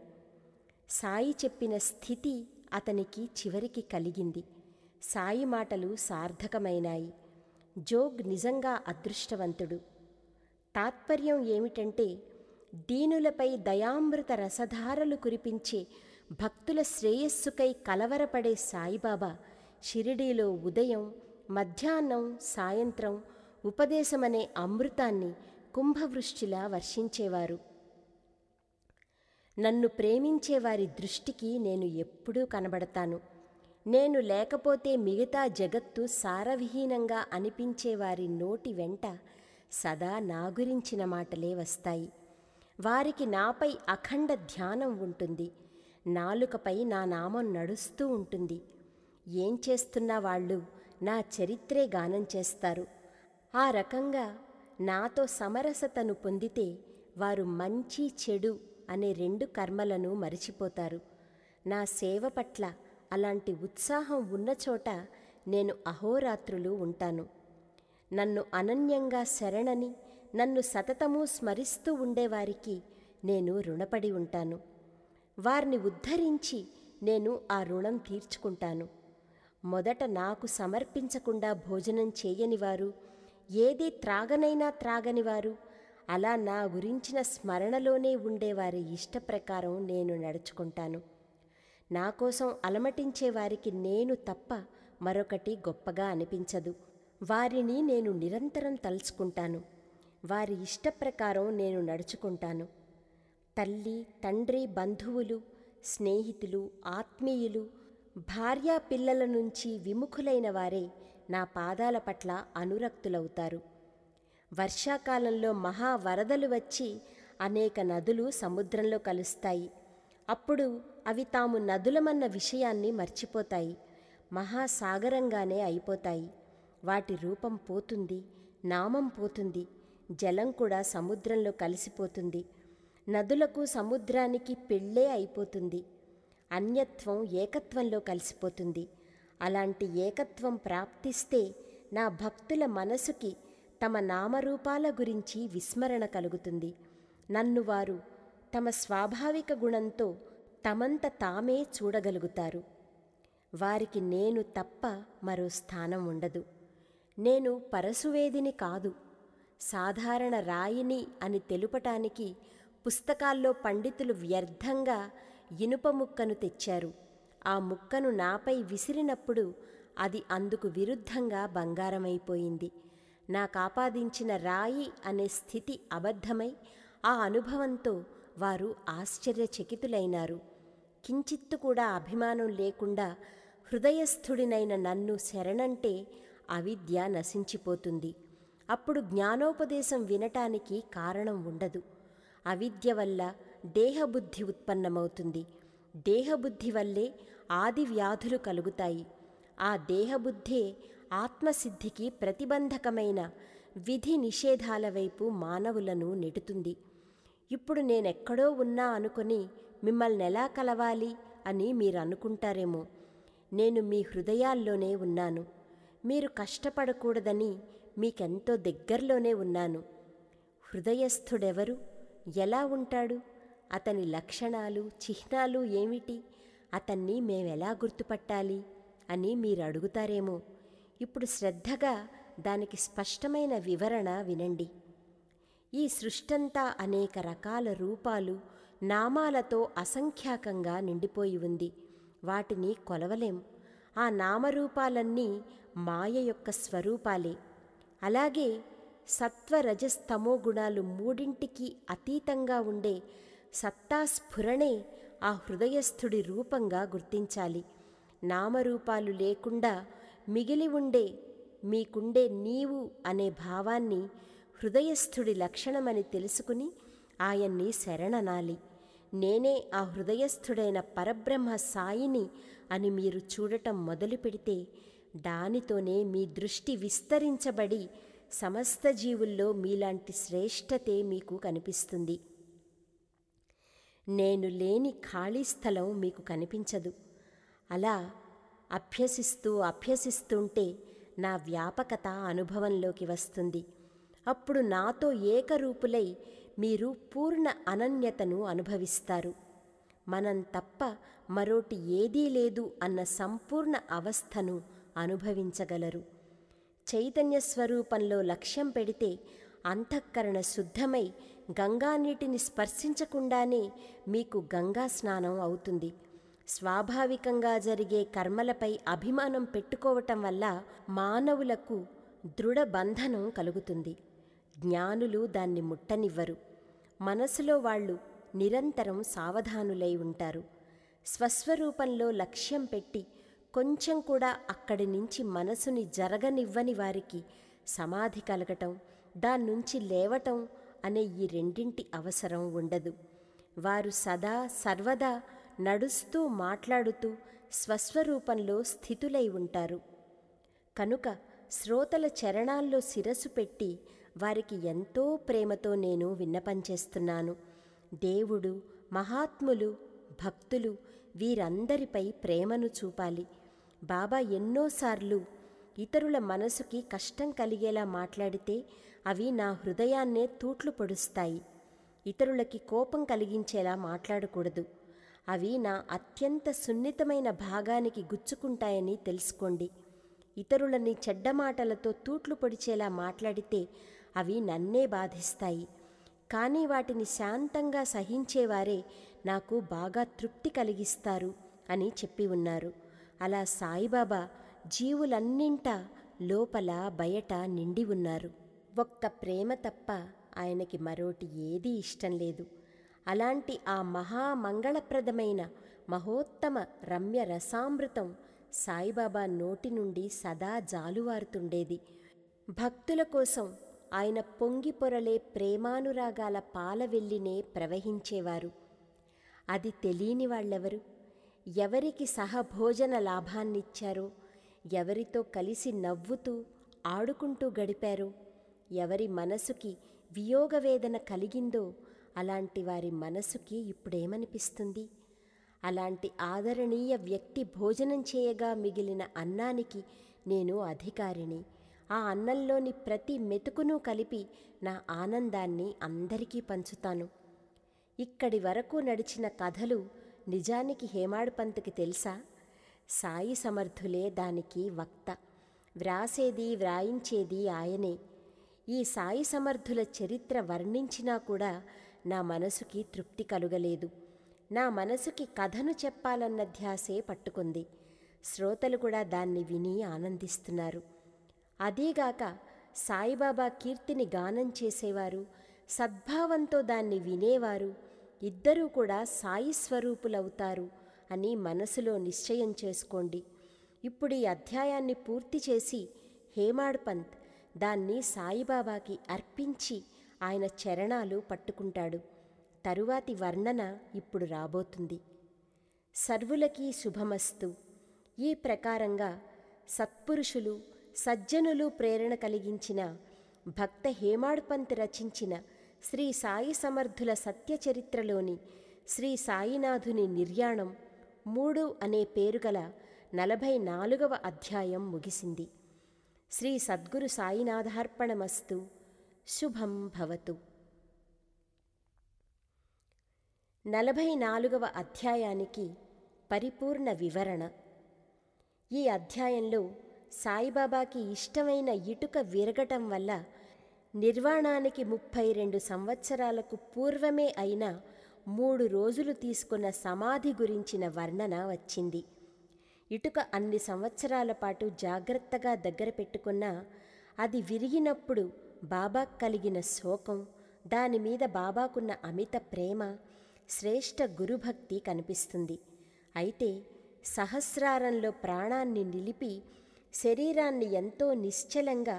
సాయి చెప్పిన స్థితి అతనికి చివరికి కలిగింది సాయి మాటలు సార్థకమైనాయి జోగ్ నిజంగా అదృష్టవంతుడు తాత్పర్యం ఏమిటంటే దీనులపై దయామృత రసధారలు కురిపించే భక్తుల శ్రేయస్సుకై కలవరపడే సాయిబాబా షిరిడీలో ఉదయం మధ్యాహ్నం సాయంత్రం ఉపదేశమనే అమృతాన్ని కుంభవృష్టిలా వర్షించేవారు నన్ను ప్రేమించే వారి దృష్టికి నేను ఎప్పుడూ కనబడతాను నేను లేకపోతే మిగతా జగత్తు సారవిహీనంగా అనిపించే వారి నోటి వెంట సదా నా గురించిన మాటలే వస్తాయి వారికి నాపై అఖండ ధ్యానం ఉంటుంది నాలుకపై నా నామం నడుస్తూ ఉంటుంది ఏం చేస్తున్నా వాళ్ళు నా చరిత్రే గానం చేస్తారు ఆ రకంగా నాతో సమరసతను పొందితే వారు మంచి చెడు అనే రెండు కర్మలను మరిచిపోతారు నా సేవ పట్ల అలాంటి ఉత్సాహం ఉన్న చోట నేను అహోరాత్రులు ఉంటాను నన్ను అనన్యంగా శరణని నన్ను సతతము స్మరిస్తూ ఉండేవారికి నేను రుణపడి ఉంటాను వారిని ఉద్ధరించి నేను ఆ రుణం తీర్చుకుంటాను మొదట నాకు సమర్పించకుండా భోజనం చేయనివారు ఏది త్రాగనైనా త్రాగనివారు అలా నా గురించిన స్మరణలోనే ఉండేవారి ఇష్టప్రకారం నేను నడుచుకుంటాను నా కోసం అలమటించే వారికి నేను తప్ప మరొకటి గొప్పగా అనిపించదు వారిని నేను నిరంతరం తలుచుకుంటాను వారి ఇష్టప్రకారం నేను నడుచుకుంటాను తల్లి తండ్రి బంధువులు స్నేహితులు ఆత్మీయులు భార్యా పిల్లల నుంచి విముఖులైన వారే నా పాదాల పట్ల అనురక్తులవుతారు వర్షాకాలంలో మహా వరదలు వచ్చి అనేక నదులు సముద్రంలో కలుస్తాయి అప్పుడు అవి తాము నదులమన్న విషయాన్ని మర్చిపోతాయి మహాసాగరంగానే అయిపోతాయి వాటి రూపం పోతుంది నామం పోతుంది జలం కూడా సముద్రంలో కలిసిపోతుంది నదులకు సముద్రానికి పెళ్ళే అయిపోతుంది అన్యత్వం ఏకత్వంలో కలిసిపోతుంది అలాంటి ఏకత్వం ప్రాప్తిస్తే నా భక్తుల మనసుకి తమ నామరూపాల గురించి విస్మరణ కలుగుతుంది నన్ను వారు తమ స్వాభావిక గుణంతో తమంత తామే చూడగలుగుతారు వారికి నేను తప్ప మరో స్థానం ఉండదు నేను పరశువేదిని కాదు సాధారణ రాయిని అని తెలుపటానికి పుస్తకాల్లో పండితులు వ్యర్థంగా ఇనుప ముక్కను తెచ్చారు ఆ ముక్కను నాపై విసిరినప్పుడు అది అందుకు విరుద్ధంగా బంగారమైపోయింది నాకాపాదించిన రాయి అనే స్థితి అబద్ధమై ఆ అనుభవంతో వారు ఆశ్చర్యచకితులైనారు కించిత్తు కూడా అభిమానం లేకుండా హృదయస్థుడినైన నన్ను శరణంటే అవిద్య నశించిపోతుంది అప్పుడు జ్ఞానోపదేశం వినటానికి కారణం ఉండదు అవిద్య వల్ల దేహబుద్ధి ఉత్పన్నమవుతుంది దేహబుద్ధి వల్లే ఆది వ్యాధులు కలుగుతాయి ఆ దేహబుద్ధే ఆత్మసిద్ధికి ప్రతిబంధకమైన విధి నిషేధాల వైపు మానవులను నెడుతుంది ఇప్పుడు నేనెక్కడో ఉన్నా అనుకొని మిమ్మల్ని ఎలా కలవాలి అని మీరు అనుకుంటారేమో నేను మీ హృదయాల్లోనే ఉన్నాను మీరు కష్టపడకూడదని మీకెంతో దగ్గరలోనే ఉన్నాను హృదయస్థుడెవరు ఎలా ఉంటాడు అతని లక్షణాలు చిహ్నాలు ఏమిటి అతన్ని మేమెలా గుర్తుపట్టాలి అని మీరు అడుగుతారేమో ఇప్పుడు శ్రద్ధగా దానికి స్పష్టమైన వివరణ వినండి ఈ సృష్టంతా అనేక రకాల రూపాలు నామాలతో అసంఖ్యాకంగా నిండిపోయి ఉంది వాటిని కొలవలేం ఆ నామరూపాలన్నీ మాయ యొక్క స్వరూపాలే అలాగే సత్వరజస్తమో గుణాలు మూడింటికి అతీతంగా ఉండే సత్తాస్ఫురణే ఆ హృదయస్థుడి రూపంగా గుర్తించాలి నామరూపాలు లేకుండా మిగిలి ఉండే మీకుండే నీవు అనే భావాన్ని హృదయస్థుడి లక్షణమని తెలుసుకుని ఆయన్ని శరణనాలి నేనే ఆ హృదయస్థుడైన పరబ్రహ్మ సాయిని అని మీరు చూడటం మొదలు పెడితే దానితోనే మీ దృష్టి విస్తరించబడి సమస్త జీవుల్లో మీలాంటి శ్రేష్టతే మీకు కనిపిస్తుంది నేను లేని ఖాళీ స్థలం మీకు కనిపించదు అలా అభ్యసిస్తూ అభ్యసిస్తుంటే నా వ్యాపకత అనుభవంలోకి వస్తుంది అప్పుడు నాతో ఏకరూపులై మీరు పూర్ణ అనన్యతను అనుభవిస్తారు మనం తప్ప మరోటి ఏదీ లేదు అన్న సంపూర్ణ అవస్థను అనుభవించగలరు చైతన్య స్వరూపంలో లక్ష్యం పెడితే అంతఃకరణ శుద్ధమై గంగా నీటిని స్పర్శించకుండానే మీకు గంగా స్నానం అవుతుంది స్వాభావికంగా జరిగే కర్మలపై అభిమానం పెట్టుకోవటం వల్ల మానవులకు దృఢ బంధనం కలుగుతుంది జ్ఞానులు దాన్ని ముట్టనివ్వరు మనసులో వాళ్ళు నిరంతరం సావధానులై ఉంటారు స్వస్వరూపంలో లక్ష్యం పెట్టి కొంచెం కూడా అక్కడి నుంచి మనసుని జరగనివ్వని వారికి సమాధి కలగటం దాన్నుంచి లేవటం అనే ఈ రెండింటి అవసరం ఉండదు వారు సదా సర్వదా నడుస్తూ మాట్లాడుతూ స్వస్వరూపంలో స్థితులై ఉంటారు కనుక శ్రోతల చరణాల్లో శిరస్సు పెట్టి వారికి ఎంతో ప్రేమతో నేను విన్నపం చేస్తున్నాను దేవుడు మహాత్ములు భక్తులు వీరందరిపై ప్రేమను చూపాలి బాబా ఎన్నోసార్లు ఇతరుల మనసుకి కష్టం కలిగేలా మాట్లాడితే అవి నా హృదయాన్నే తూట్లు పొడుస్తాయి ఇతరులకి కోపం కలిగించేలా మాట్లాడకూడదు అవి నా అత్యంత సున్నితమైన భాగానికి గుచ్చుకుంటాయని తెలుసుకోండి ఇతరులని చెడ్డ మాటలతో తూట్లు పొడిచేలా మాట్లాడితే అవి నన్నే బాధిస్తాయి కానీ వాటిని శాంతంగా సహించేవారే నాకు బాగా తృప్తి కలిగిస్తారు అని చెప్పి ఉన్నారు అలా సాయిబాబా జీవులన్నింటా లోపల బయట నిండి ఉన్నారు ఒక్క ప్రేమ తప్ప ఆయనకి మరోటి ఏదీ ఇష్టం లేదు అలాంటి ఆ మహామంగళప్రదమైన మహోత్తమ రమ్య రసామృతం సాయిబాబా నోటి నుండి సదా జాలువారుతుండేది భక్తుల కోసం ఆయన పొంగి పొరలే ప్రేమానురాగాల పాలవెల్లినే ప్రవహించేవారు అది తెలియని వాళ్ళెవరు ఎవరికి సహభోజన లాభాన్నిచ్చారో ఎవరితో కలిసి నవ్వుతూ ఆడుకుంటూ గడిపారో ఎవరి మనసుకి వియోగవేదన కలిగిందో అలాంటి వారి మనసుకి ఇప్పుడేమనిపిస్తుంది అలాంటి ఆదరణీయ వ్యక్తి భోజనం చేయగా మిగిలిన అన్నానికి నేను అధికారిని ఆ అన్నంలోని ప్రతి మెతుకును కలిపి నా ఆనందాన్ని అందరికీ పంచుతాను ఇక్కడి వరకు నడిచిన కథలు నిజానికి హేమాడ్ పంత్కి తెలుసా సాయి సమర్థులే దానికి వక్త వ్రాసేది వ్రాయించేది ఆయనే ఈ సాయి సమర్థుల చరిత్ర వర్ణించినా కూడా నా మనసుకి తృప్తి కలుగలేదు నా మనసుకి కథను చెప్పాలన్న ధ్యాసే పట్టుకుంది శ్రోతలు కూడా దాన్ని విని ఆనందిస్తున్నారు అదీగాక సాయిబాబా కీర్తిని గానం చేసేవారు సద్భావంతో దాన్ని వినేవారు ఇద్దరూ కూడా సాయి స్వరూపులవుతారు అని మనసులో నిశ్చయం చేసుకోండి ఇప్పుడు ఈ అధ్యాయాన్ని పూర్తి చేసి హేమాడ్ పంత్ దాన్ని సాయిబాబాకి అర్పించి ఆయన చరణాలు పట్టుకుంటాడు తరువాతి వర్ణన ఇప్పుడు రాబోతుంది సర్వులకి శుభమస్తు ఈ ప్రకారంగా సత్పురుషులు సజ్జనులు ప్రేరణ కలిగించిన భక్త హేమాడ్ పంత్ రచించిన శ్రీ సాయి సమర్థుల సత్యచరిత్రలోని శ్రీ సాయినాథుని నిర్యాణం మూడు అనే పేరుగల నలభై నాలుగవ అధ్యాయం ముగిసింది శ్రీ సద్గురు సాయినాథార్పణమస్తు శుభం భవతు నలభై నాలుగవ అధ్యాయానికి పరిపూర్ణ వివరణ ఈ అధ్యాయంలో సాయిబాబాకి ఇష్టమైన ఇటుక విరగటం వల్ల నిర్వాణానికి ముప్పై రెండు సంవత్సరాలకు పూర్వమే అయిన మూడు రోజులు తీసుకున్న సమాధి గురించిన వర్ణన వచ్చింది ఇటుక అన్ని సంవత్సరాల పాటు జాగ్రత్తగా దగ్గర పెట్టుకున్న అది విరిగినప్పుడు బాబా కలిగిన శోకం దానిమీద బాబాకున్న అమిత ప్రేమ శ్రేష్ఠ గురుభక్తి కనిపిస్తుంది అయితే సహస్రారంలో ప్రాణాన్ని నిలిపి శరీరాన్ని ఎంతో నిశ్చలంగా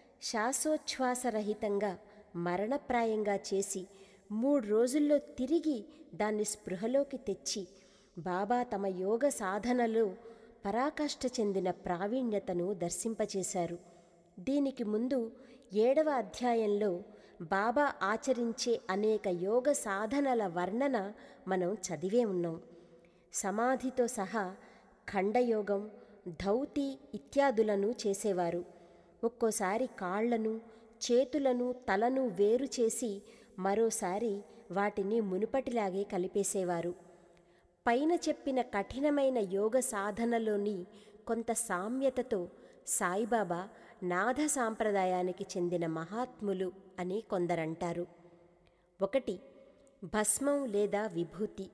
శ్వాసోచ్ఛ్వాసరహితంగా మరణప్రాయంగా చేసి మూడు రోజుల్లో తిరిగి దాన్ని స్పృహలోకి తెచ్చి బాబా తమ యోగ సాధనలో పరాకాష్ఠ చెందిన ప్రావీణ్యతను దర్శింపచేశారు దీనికి ముందు ఏడవ అధ్యాయంలో బాబా ఆచరించే అనేక యోగ సాధనల వర్ణన మనం చదివే ఉన్నాం సమాధితో సహా ఖండయోగం ధౌతి ఇత్యాదులను చేసేవారు ఒక్కోసారి కాళ్లను చేతులను తలను వేరు చేసి మరోసారి వాటిని మునుపటిలాగే కలిపేసేవారు పైన చెప్పిన కఠినమైన యోగ సాధనలోని కొంత సామ్యతతో సాయిబాబా నాథ సాంప్రదాయానికి చెందిన మహాత్ములు అని కొందరంటారు ఒకటి భస్మం లేదా విభూతి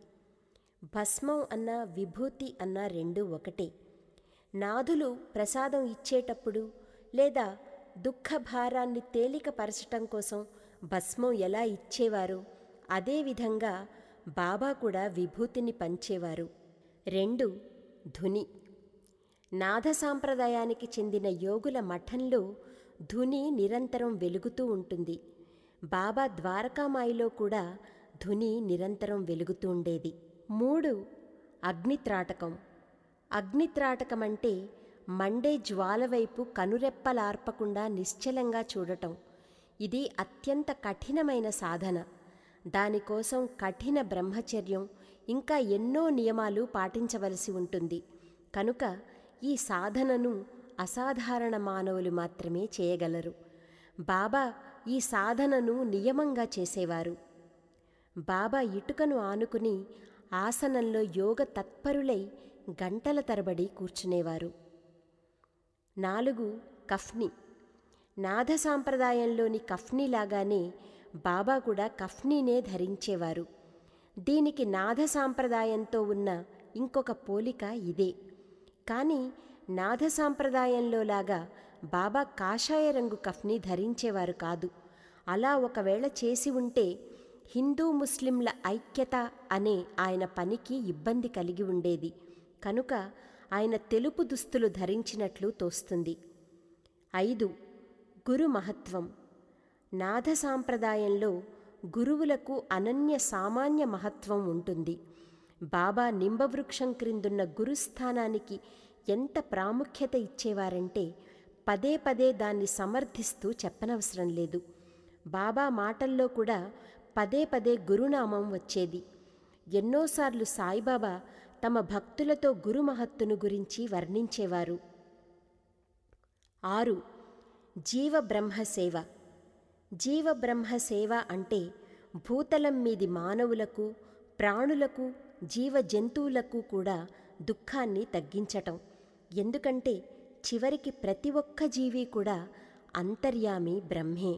భస్మం అన్న విభూతి అన్న రెండు ఒకటే నాథులు ప్రసాదం ఇచ్చేటప్పుడు లేదా దుఃఖ భారాన్ని తేలికపరచటం కోసం భస్మం ఎలా ఇచ్చేవారో అదేవిధంగా బాబా కూడా విభూతిని పంచేవారు రెండు ధుని నాథ సాంప్రదాయానికి చెందిన యోగుల మఠంలో ధుని నిరంతరం వెలుగుతూ ఉంటుంది బాబా ద్వారకామాయిలో కూడా ధుని నిరంతరం వెలుగుతూ ఉండేది మూడు అగ్నిత్రాటకం అగ్నిత్రాటకం అంటే మండే జ్వాల వైపు కనురెప్పలార్పకుండా నిశ్చలంగా చూడటం ఇది అత్యంత కఠినమైన సాధన దానికోసం కఠిన బ్రహ్మచర్యం ఇంకా ఎన్నో నియమాలు పాటించవలసి ఉంటుంది కనుక ఈ సాధనను అసాధారణ మానవులు మాత్రమే చేయగలరు బాబా ఈ సాధనను నియమంగా చేసేవారు బాబా ఇటుకను ఆనుకుని ఆసనంలో యోగ తత్పరులై గంటల తరబడి కూర్చునేవారు నాలుగు కఫ్ని నాథ సాంప్రదాయంలోని కఫ్నీలాగానే బాబా కూడా కఫ్నీనే ధరించేవారు దీనికి నాథ సాంప్రదాయంతో ఉన్న ఇంకొక పోలిక ఇదే కానీ నాథ సాంప్రదాయంలోలాగా బాబా కాషాయ రంగు కఫ్ని ధరించేవారు కాదు అలా ఒకవేళ చేసి ఉంటే హిందూ ముస్లింల ఐక్యత అనే ఆయన పనికి ఇబ్బంది కలిగి ఉండేది కనుక ఆయన తెలుపు దుస్తులు ధరించినట్లు తోస్తుంది ఐదు గురు మహత్వం నాథ సాంప్రదాయంలో గురువులకు అనన్య సామాన్య మహత్వం ఉంటుంది బాబా నింబవృక్షం క్రిందున్న గురుస్థానానికి ఎంత ప్రాముఖ్యత ఇచ్చేవారంటే పదే పదే దాన్ని సమర్థిస్తూ చెప్పనవసరం లేదు బాబా మాటల్లో కూడా పదే పదే గురునామం వచ్చేది ఎన్నోసార్లు సాయిబాబా తమ భక్తులతో గురుమహత్తును గురించి వర్ణించేవారు ఆరు జీవబ్రహ్మ సేవ జీవబ్రహ్మ సేవ అంటే భూతలం మీది మానవులకు ప్రాణులకు జీవ జంతువులకు కూడా దుఃఖాన్ని తగ్గించటం ఎందుకంటే చివరికి ప్రతి ఒక్క జీవి కూడా అంతర్యామి బ్రహ్మే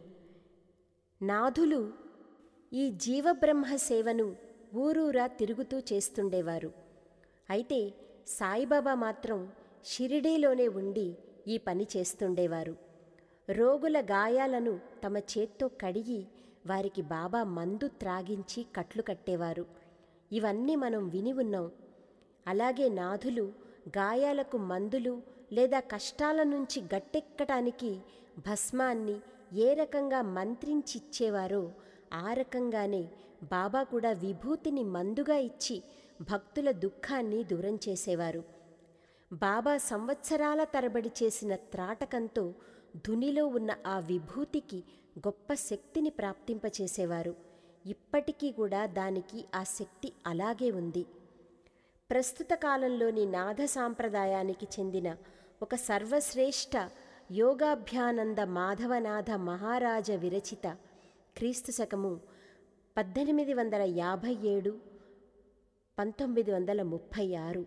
నాథులు ఈ జీవబ్రహ్మ సేవను ఊరూరా తిరుగుతూ చేస్తుండేవారు అయితే సాయిబాబా మాత్రం షిరిడీలోనే ఉండి ఈ పని చేస్తుండేవారు రోగుల గాయాలను తమ చేత్తో కడిగి వారికి బాబా మందు త్రాగించి కట్లు కట్టేవారు ఇవన్నీ మనం విని ఉన్నాం అలాగే నాథులు గాయాలకు మందులు లేదా కష్టాల నుంచి గట్టెక్కటానికి భస్మాన్ని ఏ రకంగా మంత్రించిచ్చేవారో ఆ రకంగానే బాబా కూడా విభూతిని మందుగా ఇచ్చి భక్తుల దుఃఖాన్ని దూరం చేసేవారు బాబా సంవత్సరాల తరబడి చేసిన త్రాటకంతో ధునిలో ఉన్న ఆ విభూతికి గొప్ప శక్తిని ప్రాప్తింపచేసేవారు ఇప్పటికీ కూడా దానికి ఆ శక్తి అలాగే ఉంది ప్రస్తుత కాలంలోని నాథ సాంప్రదాయానికి చెందిన ఒక సర్వశ్రేష్ఠ యోగాభ్యానంద మాధవనాథ మహారాజ విరచిత క్రీస్తు శకము పద్దెనిమిది వందల యాభై ఏడు పంతొమ్మిది వందల ముప్పై ఆరు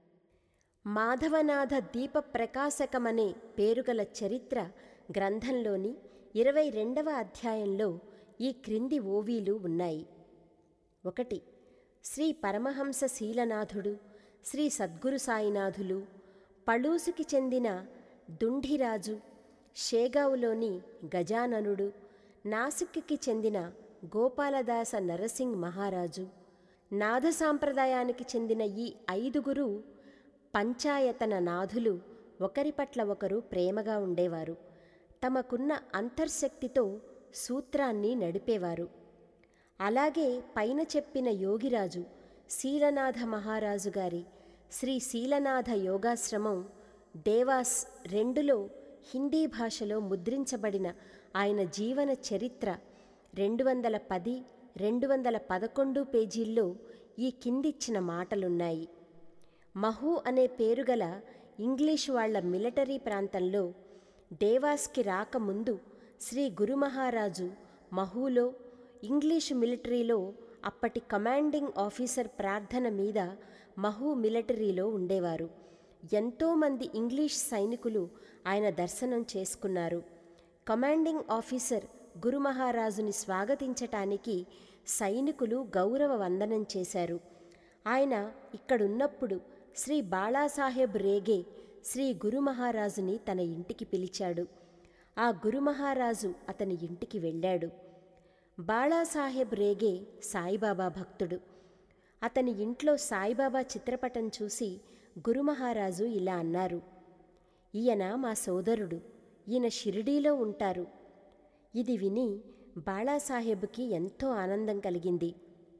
మాధవనాథ దీప ప్రకాశకమనే పేరుగల చరిత్ర గ్రంథంలోని ఇరవై రెండవ అధ్యాయంలో ఈ క్రింది ఓవీలు ఉన్నాయి ఒకటి శ్రీ పరమహంస శీలనాథుడు శ్రీ సద్గురు సాయినాథులు పళూసుకి చెందిన దుంఢిరాజు షేగావులోని గజాననుడు నాసిక్కి చెందిన గోపాలదాస నరసింగ్ మహారాజు నాథ సాంప్రదాయానికి చెందిన ఈ ఐదుగురు పంచాయతన నాథులు ఒకరి పట్ల ఒకరు ప్రేమగా ఉండేవారు తమకున్న అంతర్శక్తితో సూత్రాన్ని నడిపేవారు అలాగే పైన చెప్పిన యోగిరాజు శీలనాథ మహారాజు గారి శ్రీ శీలనాథ యోగాశ్రమం దేవాస్ రెండులో హిందీ భాషలో ముద్రించబడిన ఆయన జీవన చరిత్ర రెండు వందల పది రెండు వందల పదకొండు పేజీల్లో ఈ కిందిచ్చిన మాటలున్నాయి మహూ అనే పేరుగల ఇంగ్లీషు వాళ్ల మిలిటరీ ప్రాంతంలో దేవాస్కి రాకముందు శ్రీ గురుమహారాజు మహూలో ఇంగ్లీషు మిలిటరీలో అప్పటి కమాండింగ్ ఆఫీసర్ ప్రార్థన మీద మహూ మిలిటరీలో ఉండేవారు ఎంతోమంది ఇంగ్లీష్ సైనికులు ఆయన దర్శనం చేసుకున్నారు కమాండింగ్ ఆఫీసర్ గురుమహారాజుని స్వాగతించటానికి సైనికులు గౌరవ వందనం చేశారు ఆయన ఇక్కడున్నప్పుడు శ్రీ బాళాసాహెబ్ రేగే శ్రీ గురుమహారాజుని తన ఇంటికి పిలిచాడు ఆ గురుమహారాజు అతని ఇంటికి వెళ్ళాడు బాళాసాహెబ్ రేగే సాయిబాబా భక్తుడు అతని ఇంట్లో సాయిబాబా చిత్రపటం చూసి గురుమహారాజు ఇలా అన్నారు ఈయన మా సోదరుడు ఈయన షిరిడీలో ఉంటారు ఇది విని బాళాసాహెబ్కి ఎంతో ఆనందం కలిగింది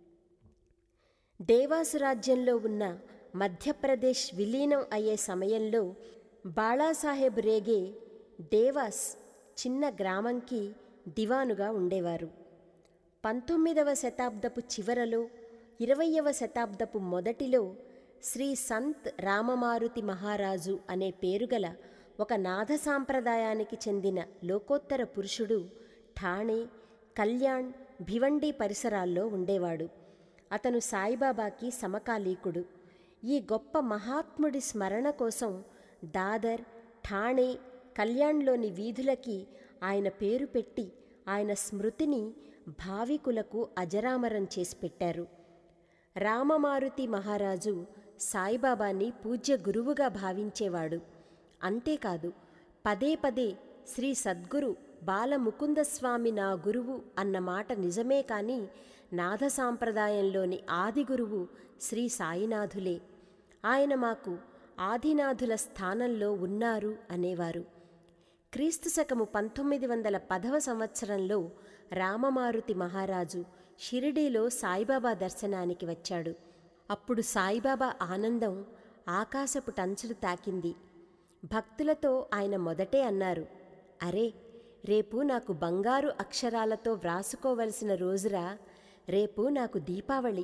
దేవాసు రాజ్యంలో ఉన్న మధ్యప్రదేశ్ విలీనం అయ్యే సమయంలో బాళాసాహెబ్ రేగే దేవాస్ చిన్న గ్రామంకి దివానుగా ఉండేవారు పంతొమ్మిదవ శతాబ్దపు చివరలో ఇరవయవ శతాబ్దపు మొదటిలో శ్రీ సంత్ రామమారుతి మహారాజు అనే పేరుగల ఒక నాథ సాంప్రదాయానికి చెందిన లోకోత్తర పురుషుడు ఠాణే కళ్యాణ్ భివండి పరిసరాల్లో ఉండేవాడు అతను సాయిబాబాకి సమకాలీకుడు ఈ గొప్ప మహాత్ముడి స్మరణ కోసం దాదర్ ఠాణే కళ్యాణ్లోని వీధులకి ఆయన పేరు పెట్టి ఆయన స్మృతిని భావికులకు అజరామరం చేసి పెట్టారు రామమారుతి మహారాజు సాయిబాబాని పూజ్య గురువుగా భావించేవాడు అంతేకాదు పదే పదే శ్రీ సద్గురు బాలముకుందస్వామి నా గురువు అన్న మాట నిజమే కాని నాథ సాంప్రదాయంలోని ఆది గురువు శ్రీ సాయినాథులే ఆయన మాకు ఆదినాథుల స్థానంలో ఉన్నారు అనేవారు క్రీస్తు శకము పంతొమ్మిది వందల పదవ సంవత్సరంలో రామమారుతి మహారాజు షిరిడీలో సాయిబాబా దర్శనానికి వచ్చాడు అప్పుడు సాయిబాబా ఆనందం ఆకాశపు టంచులు తాకింది భక్తులతో ఆయన మొదటే అన్నారు అరే రేపు నాకు బంగారు అక్షరాలతో వ్రాసుకోవలసిన రోజురా రేపు నాకు దీపావళి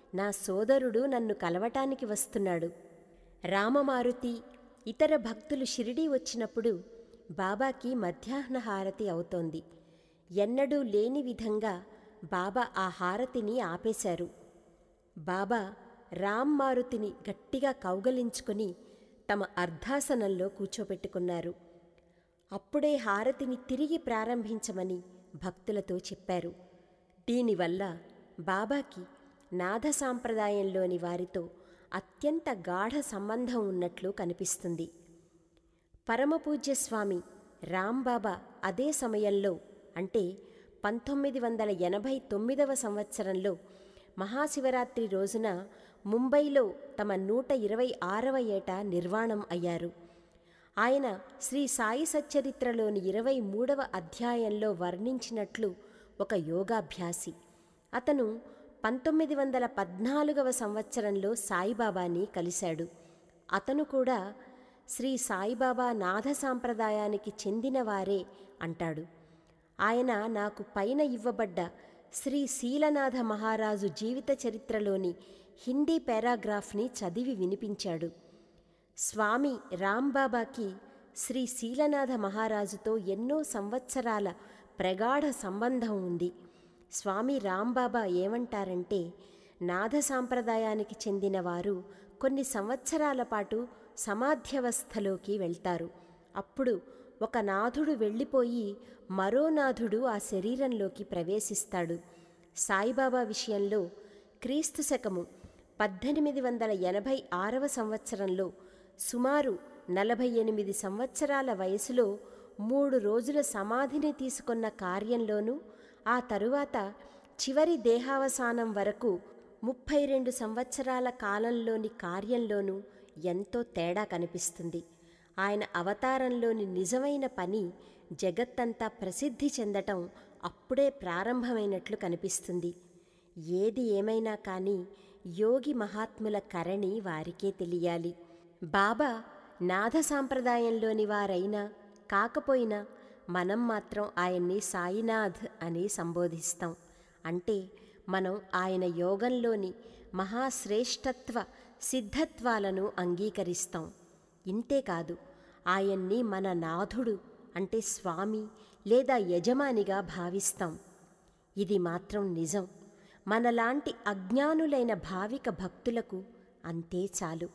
నా సోదరుడు నన్ను కలవటానికి వస్తున్నాడు రామమారుతి ఇతర భక్తులు షిరిడీ వచ్చినప్పుడు బాబాకి మధ్యాహ్న హారతి అవుతోంది ఎన్నడూ లేని విధంగా బాబా ఆ హారతిని ఆపేశారు బాబా రామ్ మారుతిని గట్టిగా కౌగలించుకొని తమ అర్ధాసనంలో కూర్చోబెట్టుకున్నారు అప్పుడే హారతిని తిరిగి ప్రారంభించమని భక్తులతో చెప్పారు దీనివల్ల బాబాకి నాథ సాంప్రదాయంలోని వారితో అత్యంత గాఢ సంబంధం ఉన్నట్లు కనిపిస్తుంది పరమపూజ్య స్వామి రాంబాబా అదే సమయంలో అంటే పంతొమ్మిది వందల ఎనభై తొమ్మిదవ సంవత్సరంలో మహాశివరాత్రి రోజున ముంబైలో తమ నూట ఇరవై ఆరవ ఏట నిర్వాణం అయ్యారు ఆయన శ్రీ సాయి సచ్చరిత్రలోని ఇరవై మూడవ అధ్యాయంలో వర్ణించినట్లు ఒక యోగాభ్యాసి అతను పంతొమ్మిది వందల పద్నాలుగవ సంవత్సరంలో సాయిబాబాని కలిశాడు అతను కూడా శ్రీ సాయిబాబా నాథ సాంప్రదాయానికి చెందినవారే అంటాడు ఆయన నాకు పైన ఇవ్వబడ్డ శ్రీ శీలనాథ మహారాజు జీవిత చరిత్రలోని హిందీ పారాగ్రాఫ్ని చదివి వినిపించాడు స్వామి రాంబాబాకి శ్రీ శీలనాథ మహారాజుతో ఎన్నో సంవత్సరాల ప్రగాఢ సంబంధం ఉంది స్వామి రాంబాబా ఏమంటారంటే నాథ సాంప్రదాయానికి చెందిన వారు కొన్ని సంవత్సరాల పాటు సమాధ్యవస్థలోకి వెళ్తారు అప్పుడు ఒక నాథుడు వెళ్ళిపోయి మరో నాథుడు ఆ శరీరంలోకి ప్రవేశిస్తాడు సాయిబాబా విషయంలో క్రీస్తు శకము పద్దెనిమిది వందల ఎనభై ఆరవ సంవత్సరంలో సుమారు నలభై ఎనిమిది సంవత్సరాల వయసులో మూడు రోజుల సమాధిని తీసుకున్న కార్యంలోనూ ఆ తరువాత చివరి దేహావసానం వరకు ముప్పై రెండు సంవత్సరాల కాలంలోని కార్యంలోనూ ఎంతో తేడా కనిపిస్తుంది ఆయన అవతారంలోని నిజమైన పని జగత్తంతా ప్రసిద్ధి చెందటం అప్పుడే ప్రారంభమైనట్లు కనిపిస్తుంది ఏది ఏమైనా కానీ యోగి మహాత్ముల కరణి వారికే తెలియాలి బాబా నాథ సాంప్రదాయంలోని వారైనా కాకపోయినా మనం మాత్రం ఆయన్ని సాయినాథ్ అని సంబోధిస్తాం అంటే మనం ఆయన యోగంలోని మహాశ్రేష్టత్వ సిద్ధత్వాలను అంగీకరిస్తాం ఇంతేకాదు ఆయన్ని మన నాథుడు అంటే స్వామి లేదా యజమానిగా భావిస్తాం ఇది మాత్రం నిజం మనలాంటి అజ్ఞానులైన భావిక భక్తులకు అంతే చాలు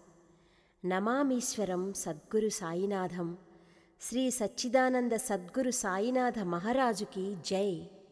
నమామీశ్వరం సద్గురు సాయినాథం శ్రీ సచ్చిదానంద సద్గురు సాయినాథ మహారాజుకి జై